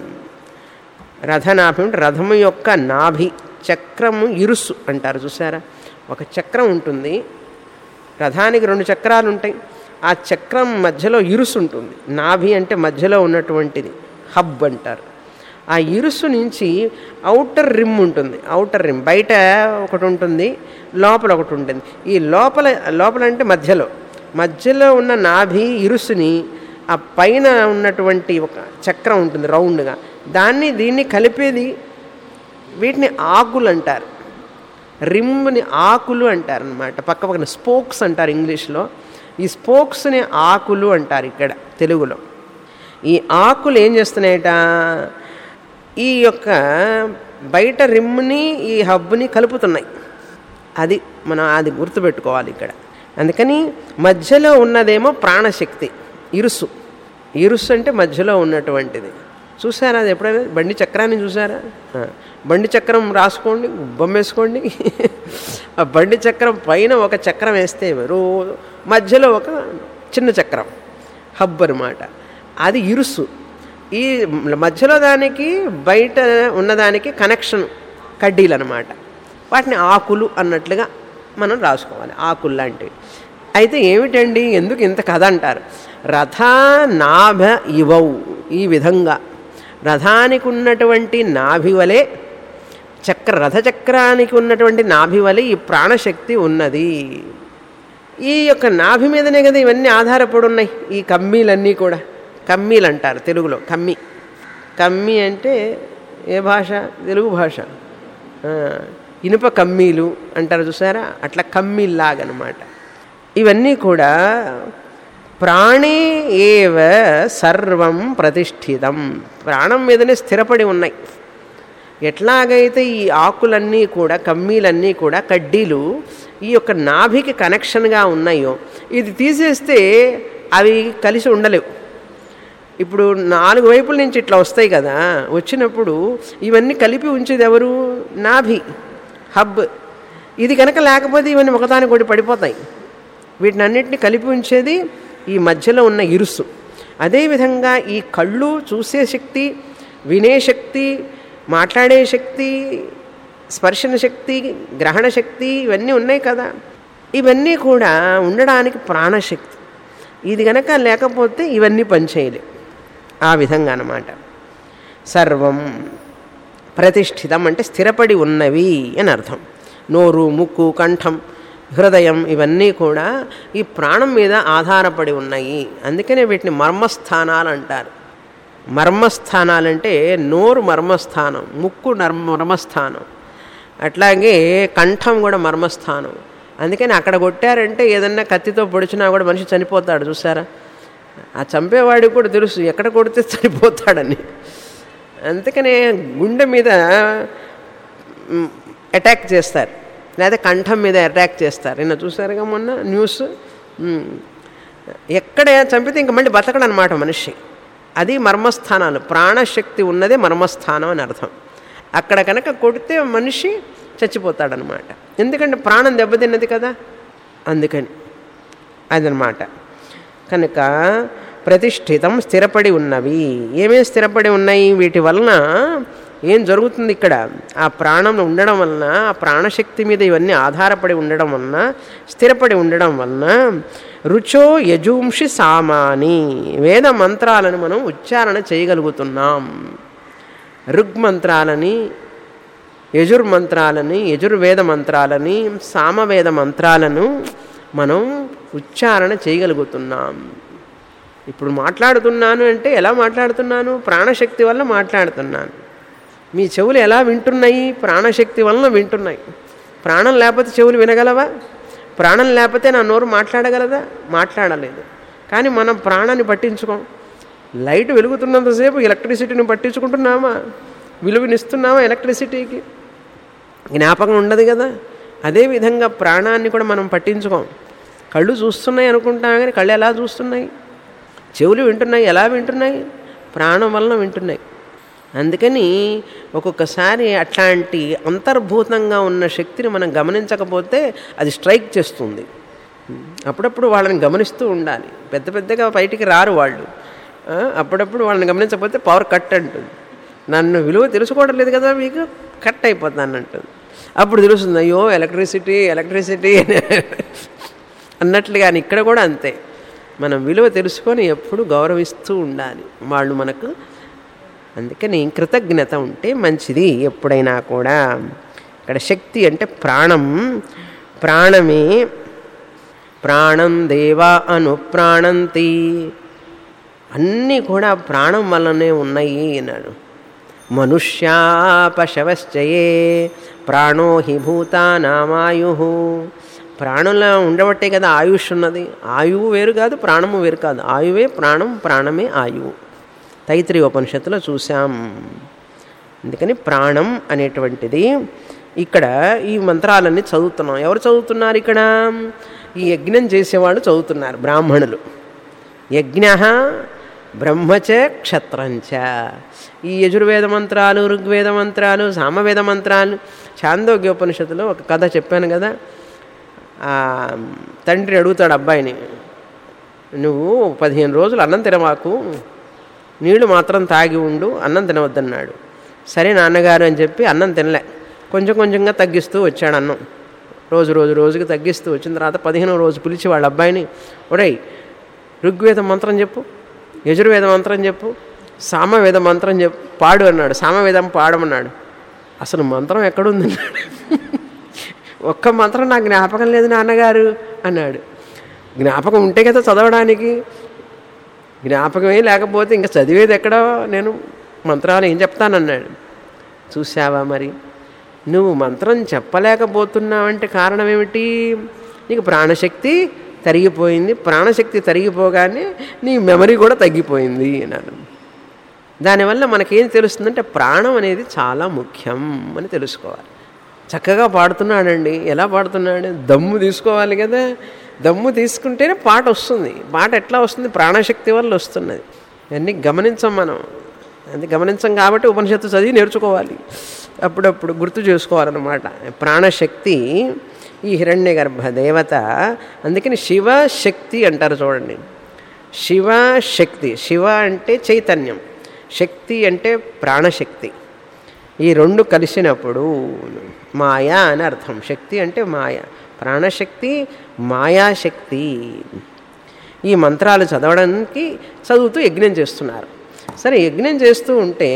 రథనాభి అంటే రథము యొక్క నాభి చక్రము ఇరుసు అంటారు చూసారా ఒక చక్రం ఉంటుంది రథానికి రెండు చక్రాలు ఉంటాయి ఆ చక్రం మధ్యలో ఇరుసు ఉంటుంది నాభి అంటే మధ్యలో ఉన్నటువంటిది హబ్ అంటారు ఆ ఇరుసు నుంచి అవుటర్ రిమ్ ఉంటుంది అవుటర్ రిమ్ బయట ఒకటి ఉంటుంది లోపల ఒకటి ఉంటుంది ఈ లోపల లోపల అంటే మధ్యలో మధ్యలో ఉన్న నాభి ఇరుసుని ఆ పైన ఉన్నటువంటి ఒక చక్రం ఉంటుంది రౌండ్గా దాన్ని దీన్ని కలిపేది వీటిని ఆకులు అంటారు రిమ్ని ఆకులు అంటారు అనమాట పక్క పక్కన స్పోక్స్ అంటారు ఇంగ్లీష్లో ఈ స్పోక్స్ని ఆకులు అంటారు ఇక్కడ తెలుగులో ఈ ఆకులు ఏం చేస్తున్నాయట ఈ యొక్క బయట రిమ్ని ఈ హబ్ని కలుపుతున్నాయి అది మనం అది గుర్తుపెట్టుకోవాలి ఇక్కడ అందుకని మధ్యలో ఉన్నదేమో ప్రాణశక్తి ఇరుసు ఇరుసు అంటే మధ్యలో ఉన్నటువంటిది చూసారా అది ఎప్పుడైనా బండి చక్రాన్ని చూసారా ఆ, బండి చక్రం రాసుకోండి బొమ్మేసుకోండి ఆ బండి చక్రం పైన ఒక చక్రం వేస్తే రో మధ్యలో ఒక చిన్న చక్రం హబ్ అనమాట అది ఇరుసు ఈ మధ్యలో దానికి బయట ఉన్నదానికి కనెక్షన్ కడ్డీలు అనమాట వాటిని ఆకులు అన్నట్లుగా మనం రాసుకోవాలి ఆకులు లాంటివి అయితే ఏమిటండి ఎందుకు ఇంత కథ అంటారు రథ నాభ ఇవౌ ఈ విధంగా రథానికి ఉన్నటువంటి నాభి వలె చక్ర రథచక్రానికి ఉన్నటువంటి నాభి వలె ఈ ప్రాణశక్తి ఉన్నది ఈ యొక్క నాభి మీదనే కదా ఇవన్నీ ఆధారపడి ఉన్నాయి ఈ కమ్మీలన్నీ కూడా కమ్మీలు అంటారు తెలుగులో కమ్మి కమ్మి అంటే ఏ భాష తెలుగు భాష ఆ, ఇనుప కమ్మీలు అంటారు చూసారా అట్లా కమ్మీల్లాగనమాట ఇవన్నీ కూడా ప్రాణే ఏవ సర్వం ప్రతిష్ఠితం ప్రాణం మీదనే స్థిరపడి ఉన్నాయి ఎట్లాగైతే ఈ ఆకులన్నీ కూడా కమ్మీలన్నీ కూడా కడ్డీలు ఈ యొక్క నాభికి కనెక్షన్గా ఉన్నాయో ఇది తీసేస్తే అవి కలిసి ఉండలేవు ఇప్పుడు నాలుగు వైపుల నుంచి ఇట్లా వస్తాయి కదా వచ్చినప్పుడు ఇవన్నీ కలిపి ఉంచేది ఎవరు నాభి హబ్ ఇది కనుక లేకపోతే ఇవన్నీ ఒకదానికి ఒకటి పడిపోతాయి వీటిని అన్నిటిని కలిపి ఉంచేది ఈ మధ్యలో ఉన్న ఇరుసు అదేవిధంగా ఈ కళ్ళు చూసే శక్తి వినే శక్తి మాట్లాడే శక్తి స్పర్శన శక్తి గ్రహణ శక్తి ఇవన్నీ ఉన్నాయి కదా ఇవన్నీ కూడా ఉండడానికి ప్రాణశక్తి ఇది కనుక లేకపోతే ఇవన్నీ పనిచేయలే ఆ విధంగా అన్నమాట సర్వం ప్రతిష్ఠితం అంటే స్థిరపడి ఉన్నవి అని అర్థం నోరు ముక్కు కంఠం హృదయం ఇవన్నీ కూడా ఈ ప్రాణం మీద ఆధారపడి ఉన్నాయి అందుకనే వీటిని మర్మస్థానాలు అంటారు మర్మస్థానాలంటే నోరు మర్మస్థానం ముక్కు నర్మ మర్మస్థానం అట్లాగే కంఠం కూడా మర్మస్థానం అందుకని అక్కడ కొట్టారంటే ఏదన్నా కత్తితో పొడిచినా కూడా మనిషి చనిపోతాడు చూసారా ఆ చంపేవాడికి కూడా తెలుసు ఎక్కడ కొడితే చనిపోతాడని అందుకనే గుండె మీద అటాక్ చేస్తారు లేదా కంఠం మీద అటాక్ చేస్తారు నిన్న చూసారుగా మొన్న న్యూస్ మ్. ఎక్కడ చంపితే ఇంక మళ్ళీ బతకడం అనమాట మనిషి అది మర్మస్థానాలు ప్రాణశక్తి ఉన్నదే మర్మస్థానం అని అర్థం అక్కడ కనుక కొడితే మనిషి చచ్చిపోతాడనమాట ఎందుకంటే ప్రాణం దెబ్బతిన్నది కదా అందుకని అదనమాట కనుక ప్రతిష్ఠితం స్థిరపడి ఉన్నవి ఏమేమి స్థిరపడి ఉన్నాయి వీటి వలన ఏం జరుగుతుంది ఇక్కడ ఆ ప్రాణం ఉండడం వలన ఆ ప్రాణశక్తి మీద ఇవన్నీ ఆధారపడి ఉండడం వలన స్థిరపడి ఉండడం వలన రుచో యజూంషి సామాని వేద మంత్రాలను మనం ఉచ్చారణ చేయగలుగుతున్నాం ఋగ్మంత్రాలని యజుర్మంత్రాలని యజుర్వేద మంత్రాలని సామవేద మంత్రాలను మనం ఉచ్చారణ చేయగలుగుతున్నాం ఇప్పుడు మాట్లాడుతున్నాను అంటే ఎలా మాట్లాడుతున్నాను ప్రాణశక్తి వల్ల మాట్లాడుతున్నాను మీ చెవులు ఎలా వింటున్నాయి ప్రాణశక్తి వలన వింటున్నాయి ప్రాణం లేకపోతే చెవులు వినగలవా ప్రాణం లేకపోతే నా నోరు మాట్లాడగలదా మాట్లాడలేదు కానీ మనం ప్రాణాన్ని పట్టించుకోం లైట్ వెలుగుతున్నంతసేపు ఎలక్ట్రిసిటీని పట్టించుకుంటున్నామా విలువనిస్తున్నామా ఎలక్ట్రిసిటీకి జ్ఞాపకం ఉండదు కదా అదేవిధంగా ప్రాణాన్ని కూడా మనం పట్టించుకోం కళ్ళు చూస్తున్నాయి అనుకుంటాం కానీ కళ్ళు ఎలా చూస్తున్నాయి చెవులు వింటున్నాయి ఎలా వింటున్నాయి ప్రాణం వలన వింటున్నాయి అందుకని ఒక్కొక్కసారి అట్లాంటి అంతర్భూతంగా ఉన్న శక్తిని మనం గమనించకపోతే అది స్ట్రైక్ చేస్తుంది అప్పుడప్పుడు వాళ్ళని గమనిస్తూ ఉండాలి పెద్ద పెద్దగా బయటికి రారు వాళ్ళు ఆ, అప్పుడప్పుడు వాళ్ళని గమనించకపోతే పవర్ కట్ అంటుంది నన్ను విలువ తెలుసుకోవడం లేదు కదా మీకు కట్ అయిపోతాను అంటుంది అప్పుడు తెలుస్తుంది అయ్యో ఎలక్ట్రిసిటీ ఎలక్ట్రిసిటీ అన్నట్లుగా ఇక్కడ కూడా అంతే మనం విలువ తెలుసుకొని ఎప్పుడు గౌరవిస్తూ ఉండాలి వాళ్ళు మనకు అందుకని కృతజ్ఞత ఉంటే మంచిది ఎప్పుడైనా కూడా ఇక్కడ శక్తి అంటే ప్రాణం ప్రాణమే ప్రాణం దేవా అను ప్రాణంతి అన్నీ కూడా ప్రాణం వల్లనే ఉన్నాయి అన్నాడు మనుష్యా పశవశ్చయే ప్రాణో హి భూతానామాయు ప్రాణంలో ఉండబట్టే కదా ఆయుష్ ఉన్నది ఆయువు వేరు కాదు ప్రాణము వేరు కాదు ఆయువే ప్రాణం ప్రాణమే ఆయువు తైత్రి ఉపనిషత్తులో చూసాం అందుకని ప్రాణం అనేటువంటిది ఇక్కడ ఈ మంత్రాలన్నీ చదువుతున్నాం ఎవరు చదువుతున్నారు ఇక్కడ ఈ యజ్ఞం చేసేవాళ్ళు చదువుతున్నారు బ్రాహ్మణులు యజ్ఞ బ్రహ్మచ క్షత్రంచ ఈ యజుర్వేద మంత్రాలు ఋగ్వేద మంత్రాలు సామవేద మంత్రాలు చాందోగ్యోపనిషత్తులో ఒక కథ చెప్పాను కదా ఆ, తండ్రి అడుగుతాడు అబ్బాయిని నువ్వు పదిహేను రోజులు అన్నం తినవాకు నీళ్లు మాత్రం తాగి ఉండు అన్నం తినవద్దన్నాడు సరే నాన్నగారు అని చెప్పి అన్నం తినలే కొంచెం కొంచెంగా తగ్గిస్తూ వచ్చాడు అన్నం రోజు రోజు రోజుకి తగ్గిస్తూ వచ్చిన తర్వాత పదిహేనో రోజు పిలిచి వాళ్ళ అబ్బాయిని ఒరేయ్ ఋగ్వేద మంత్రం చెప్పు యజుర్వేద మంత్రం చెప్పు సామవేద మంత్రం చెప్పు పాడు అన్నాడు సామవేదం పాడమన్నాడు అసలు మంత్రం ఎక్కడుందన్నాడు ఒక్క మంత్రం నాకు జ్ఞాపకం లేదు నాన్నగారు అన్నాడు జ్ఞాపకం ఉంటే కదా చదవడానికి జ్ఞాపకమే లేకపోతే ఇంకా చదివేది ఎక్కడో నేను మంత్రాలు ఏం చెప్తానన్నాడు చూసావా మరి నువ్వు మంత్రం చెప్పలేకపోతున్నావంటే కారణం ఏమిటి నీకు ప్రాణశక్తి తరిగిపోయింది ప్రాణశక్తి తరిగిపోగానే నీ మెమరీ కూడా తగ్గిపోయింది అన్నారు దానివల్ల మనకేం తెలుస్తుందంటే ప్రాణం అనేది చాలా ముఖ్యం అని తెలుసుకోవాలి చక్కగా పాడుతున్నాడండి ఎలా పాడుతున్నాడు దమ్ము తీసుకోవాలి కదా దమ్ము తీసుకుంటేనే పాట వస్తుంది పాట ఎట్లా వస్తుంది ప్రాణశక్తి వల్ల వస్తున్నది ఇవన్నీ గమనించం మనం అది గమనించం కాబట్టి ఉపనిషత్తు చదివి నేర్చుకోవాలి అప్పుడప్పుడు గుర్తు చేసుకోవాలన్నమాట ప్రాణశక్తి ఈ హిరణ్య గర్భ దేవత అందుకని శివశక్తి అంటారు చూడండి శివ శక్తి శివ అంటే చైతన్యం శక్తి అంటే ప్రాణశక్తి ఈ రెండు కలిసినప్పుడు మాయా అని అర్థం శక్తి అంటే మాయ ప్రాణశక్తి మాయాశక్తి ఈ మంత్రాలు చదవడానికి చదువుతూ యజ్ఞం చేస్తున్నారు సరే యజ్ఞం చేస్తూ ఉంటే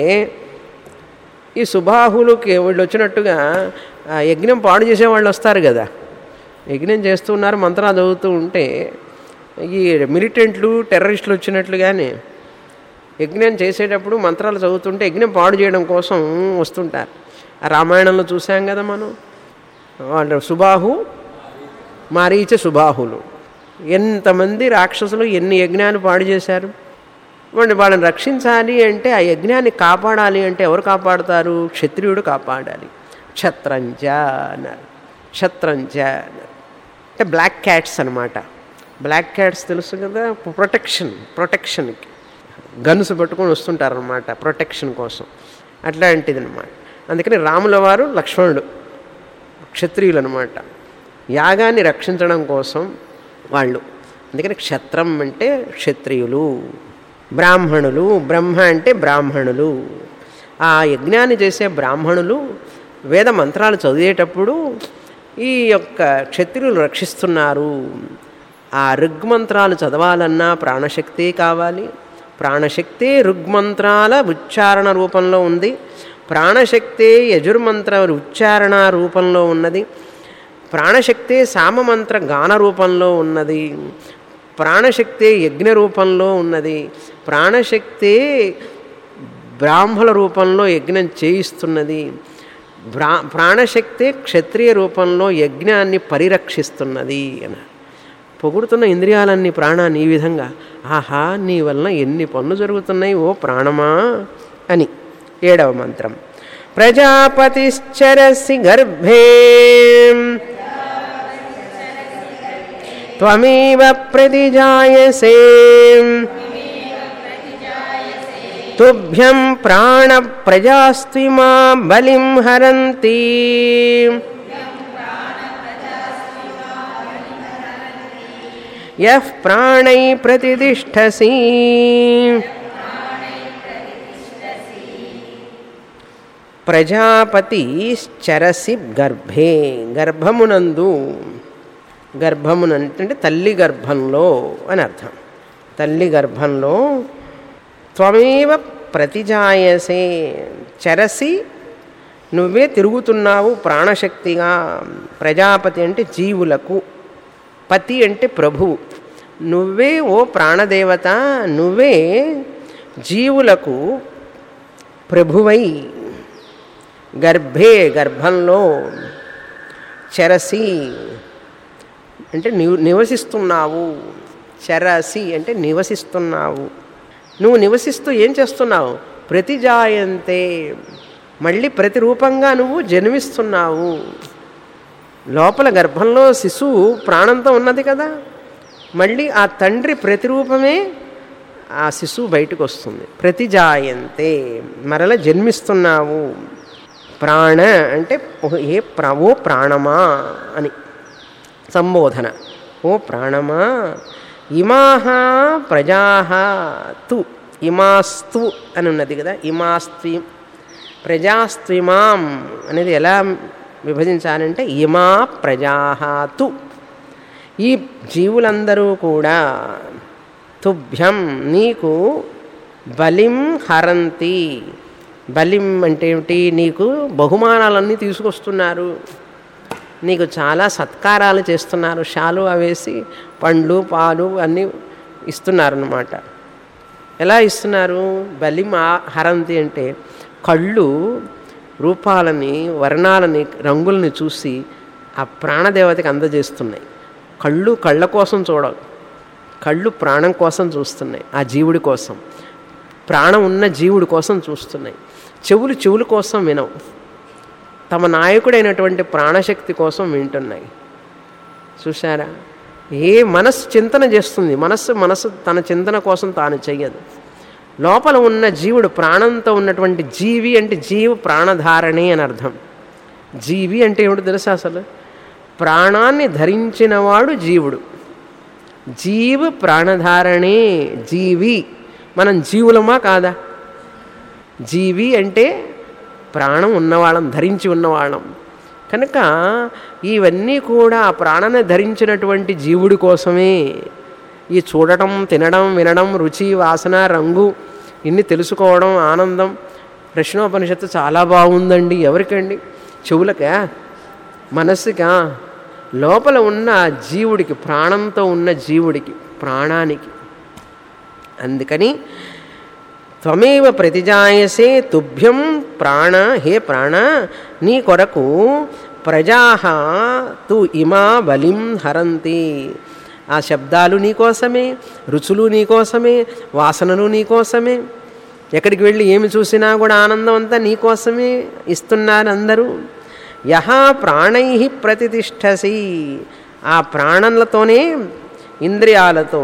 ఈ సుబాహులకి వీళ్ళు వచ్చినట్టుగా ఆ యజ్ఞం పాడు చేసే వాళ్ళు వస్తారు కదా యజ్ఞం చేస్తూ ఉన్నారు మంత్రాలు చదువుతూ ఉంటే ఈ మిలిటెంట్లు టెర్రరిస్టులు వచ్చినట్లుగానే యజ్ఞం చేసేటప్పుడు మంత్రాలు చదువుతుంటే యజ్ఞం పాడు చేయడం కోసం వస్తుంటారు ఆ రామాయణంలో చూసాం కదా మనం వాళ్ళు సుబాహు మారీచ సుబాహులు ఎంతమంది రాక్షసులు ఎన్ని యజ్ఞాలు పాడు చేశారు వాళ్ళు వాళ్ళని రక్షించాలి అంటే ఆ యజ్ఞాన్ని కాపాడాలి అంటే ఎవరు కాపాడుతారు క్షత్రియుడు కాపాడాలి క్షత్రంజ అన్నారు క్షత్రంజ అన్నారు అంటే బ్లాక్ క్యాట్స్ అనమాట బ్లాక్ క్యాట్స్ తెలుసు కదా ప్రొటెక్షన్ ప్రొటెక్షన్కి గన్స్ పట్టుకొని వస్తుంటారనమాట ప్రొటెక్షన్ కోసం అట్లాంటిది అనమాట అందుకని రాముల వారు లక్ష్మణుడు క్షత్రియులు అనమాట యాగాన్ని రక్షించడం కోసం వాళ్ళు అందుకని క్షత్రం అంటే క్షత్రియులు బ్రాహ్మణులు బ్రహ్మ అంటే బ్రాహ్మణులు ఆ యజ్ఞాన్ని చేసే బ్రాహ్మణులు వేద మంత్రాలు చదివేటప్పుడు ఈ యొక్క క్షత్రియులు రక్షిస్తున్నారు ఆ ఋగ్మంత్రాలు చదవాలన్నా ప్రాణశక్తి కావాలి ప్రాణశక్తి ఋగ్మంత్రాల ఉచ్చారణ రూపంలో ఉంది ప్రాణశక్తి యజుర్మంత్ర ఉచ్చారణ రూపంలో ఉన్నది ప్రాణశక్తి సామమంత్ర గాన రూపంలో ఉన్నది ప్రాణశక్తి యజ్ఞ రూపంలో ఉన్నది ప్రాణశక్తి బ్రాహ్మణ రూపంలో యజ్ఞం చేయిస్తున్నది బ్రా ప్రాణశక్తి క్షత్రియ రూపంలో యజ్ఞాన్ని పరిరక్షిస్తున్నది అని పొగుడుతున్న ఇంద్రియాలన్నీ ప్రాణాన్ని ఈ విధంగా ఆహా నీ వలన ఎన్ని పనులు జరుగుతున్నాయి ఓ ప్రాణమా అని ఏడవ మంత్రం ప్రజాపతిశ్చరసి గర్భే త్వమేవ ప్రతిజాయసే తుభ్యం ప్రాణ ప్రజాస్త్విమా బలిం హరంతి యః ప్రాణై ప్రతిష్టసి ప్రజాపతి చరసి గర్భే గర్భమునందు గర్భమునంటే తల్లి గర్భంలో అని అర్థం తల్లి గర్భంలో త్వమేవ ప్రతిజాయసే చరసి నువ్వే తిరుగుతున్నావు ప్రాణశక్తిగా ప్రజాపతి అంటే జీవులకు పతి అంటే ప్రభువు నువ్వే ఓ ప్రాణదేవత నువ్వే జీవులకు ప్రభువై గర్భే గర్భంలో చరసి అంటే నివ నివసిస్తున్నావు చరసి అంటే నివసిస్తున్నావు నువ్వు నివసిస్తూ ఏం చేస్తున్నావు ప్రతిజాయంతే మళ్ళీ ప్రతిరూపంగా నువ్వు జన్మిస్తున్నావు లోపల గర్భంలో శిశువు ప్రాణంతో ఉన్నది కదా మళ్ళీ ఆ తండ్రి ప్రతిరూపమే ఆ శిశువు బయటకు వస్తుంది ప్రతిజాయంతే మరల జన్మిస్తున్నావు ప్రాణ అంటే ఓ- ఏ ప్రా ఓ ప్రాణమా అని సంబోధన ఓ ప్రాణమా ఇమాహ ప్రజా తు ఇమాస్తు అని ఉన్నది కదా ఇమాస్త్వి ప్రజాస్త్విమాం అనేది ఎలా విభజించాలంటే ఇమా ప్రజాతు ఈ జీవులందరూ కూడా తుభ్యం నీకు బలిం హరంతి బలిం అంటే ఏమిటి నీకు బహుమానాలన్నీ తీసుకొస్తున్నారు నీకు చాలా సత్కారాలు చేస్తున్నారు షాలు అవేసి పండ్లు పాలు అన్నీ ఇస్తున్నారన్నమాట ఎలా ఇస్తున్నారు బలిం ఆ- హరంతి అంటే కళ్ళు రూపాలని వర్ణాలని రంగుల్ని చూసి ఆ ప్రాణదేవతకి అందజేస్తున్నాయి కళ్ళు కళ్ళ కోసం చూడవు కళ్ళు ప్రాణం కోసం చూస్తున్నాయి ఆ జీవుడి కోసం ప్రాణం ఉన్న జీవుడి కోసం చూస్తున్నాయి చెవులు చెవుల కోసం వినవు తమ నాయకుడైనటువంటి ప్రాణశక్తి కోసం వింటున్నాయి చూశారా ఏ మనస్సు చింతన చేస్తుంది మనస్సు మనస్సు తన చింతన కోసం తాను చెయ్యదు లోపల ఉన్న జీవుడు ప్రాణంతో ఉన్నటువంటి జీవి అంటే జీవ ప్రాణధారణి అని అర్థం జీవి అంటే ఏమిటి తెలుసా అసలు ప్రాణాన్ని ధరించినవాడు జీవుడు జీవ ప్రాణధారణే జీవి మనం జీవులమా కాదా జీవి అంటే ప్రాణం ఉన్నవాళ్ళం ధరించి ఉన్నవాళ్ళం కనుక ఇవన్నీ కూడా ఆ ప్రాణాన్ని ధరించినటువంటి జీవుడి కోసమే ఈ చూడటం తినడం వినడం రుచి వాసన రంగు ఇన్ని తెలుసుకోవడం ఆనందం ప్రశ్నోపనిషత్తు చాలా బాగుందండి ఎవరికండి చెవులకా మనస్సుకా లోపల ఉన్న జీవుడికి ప్రాణంతో ఉన్న జీవుడికి ప్రాణానికి అందుకని త్వమేవ ప్రతిజాయసే తుభ్యం ప్రాణ హే ప్రాణ నీ కొరకు ప్రజా తు ఇమా బలిం హరంతి ఆ శబ్దాలు నీకోసమే రుచులు నీకోసమే వాసనలు నీకోసమే ఎక్కడికి వెళ్ళి ఏమి చూసినా కూడా ఆనందం అంతా నీకోసమే ఇస్తున్నారు అందరూ యహ ప్రాణై ప్రతిష్టసి ఆ ప్రాణంలతోనే ఇంద్రియాలతో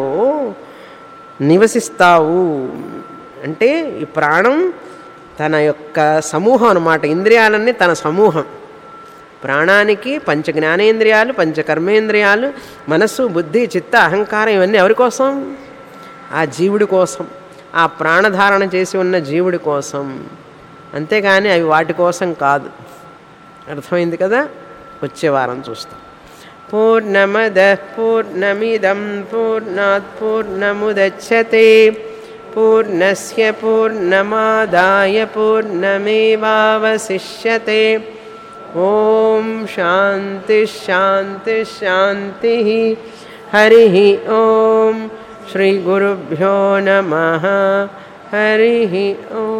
నివసిస్తావు అంటే ఈ ప్రాణం తన యొక్క సమూహం అన్నమాట ఇంద్రియాలన్నీ తన సమూహం ప్రాణానికి పంచ జ్ఞానేంద్రియాలు పంచ కర్మేంద్రియాలు మనస్సు బుద్ధి చిత్త అహంకారం ఇవన్నీ ఎవరి కోసం ఆ జీవుడి కోసం ఆ ప్రాణధారణ చేసి ఉన్న జీవుడి కోసం అంతేగాని అవి వాటి కోసం కాదు అర్థమైంది కదా వచ్చే వారం చూస్తాం పూర్ణమద పూర్ణమిదం పూర్ణాత్ పూర్ణముదచ్చతే పూర్ణస్య పూర్ణమాదాయ పూర్ణమేవావశిష్యతే ఓం శాంతి శాంతి శాంతి హరి ఓం శ్రీ గురుభ్యో నమ హరి ఓం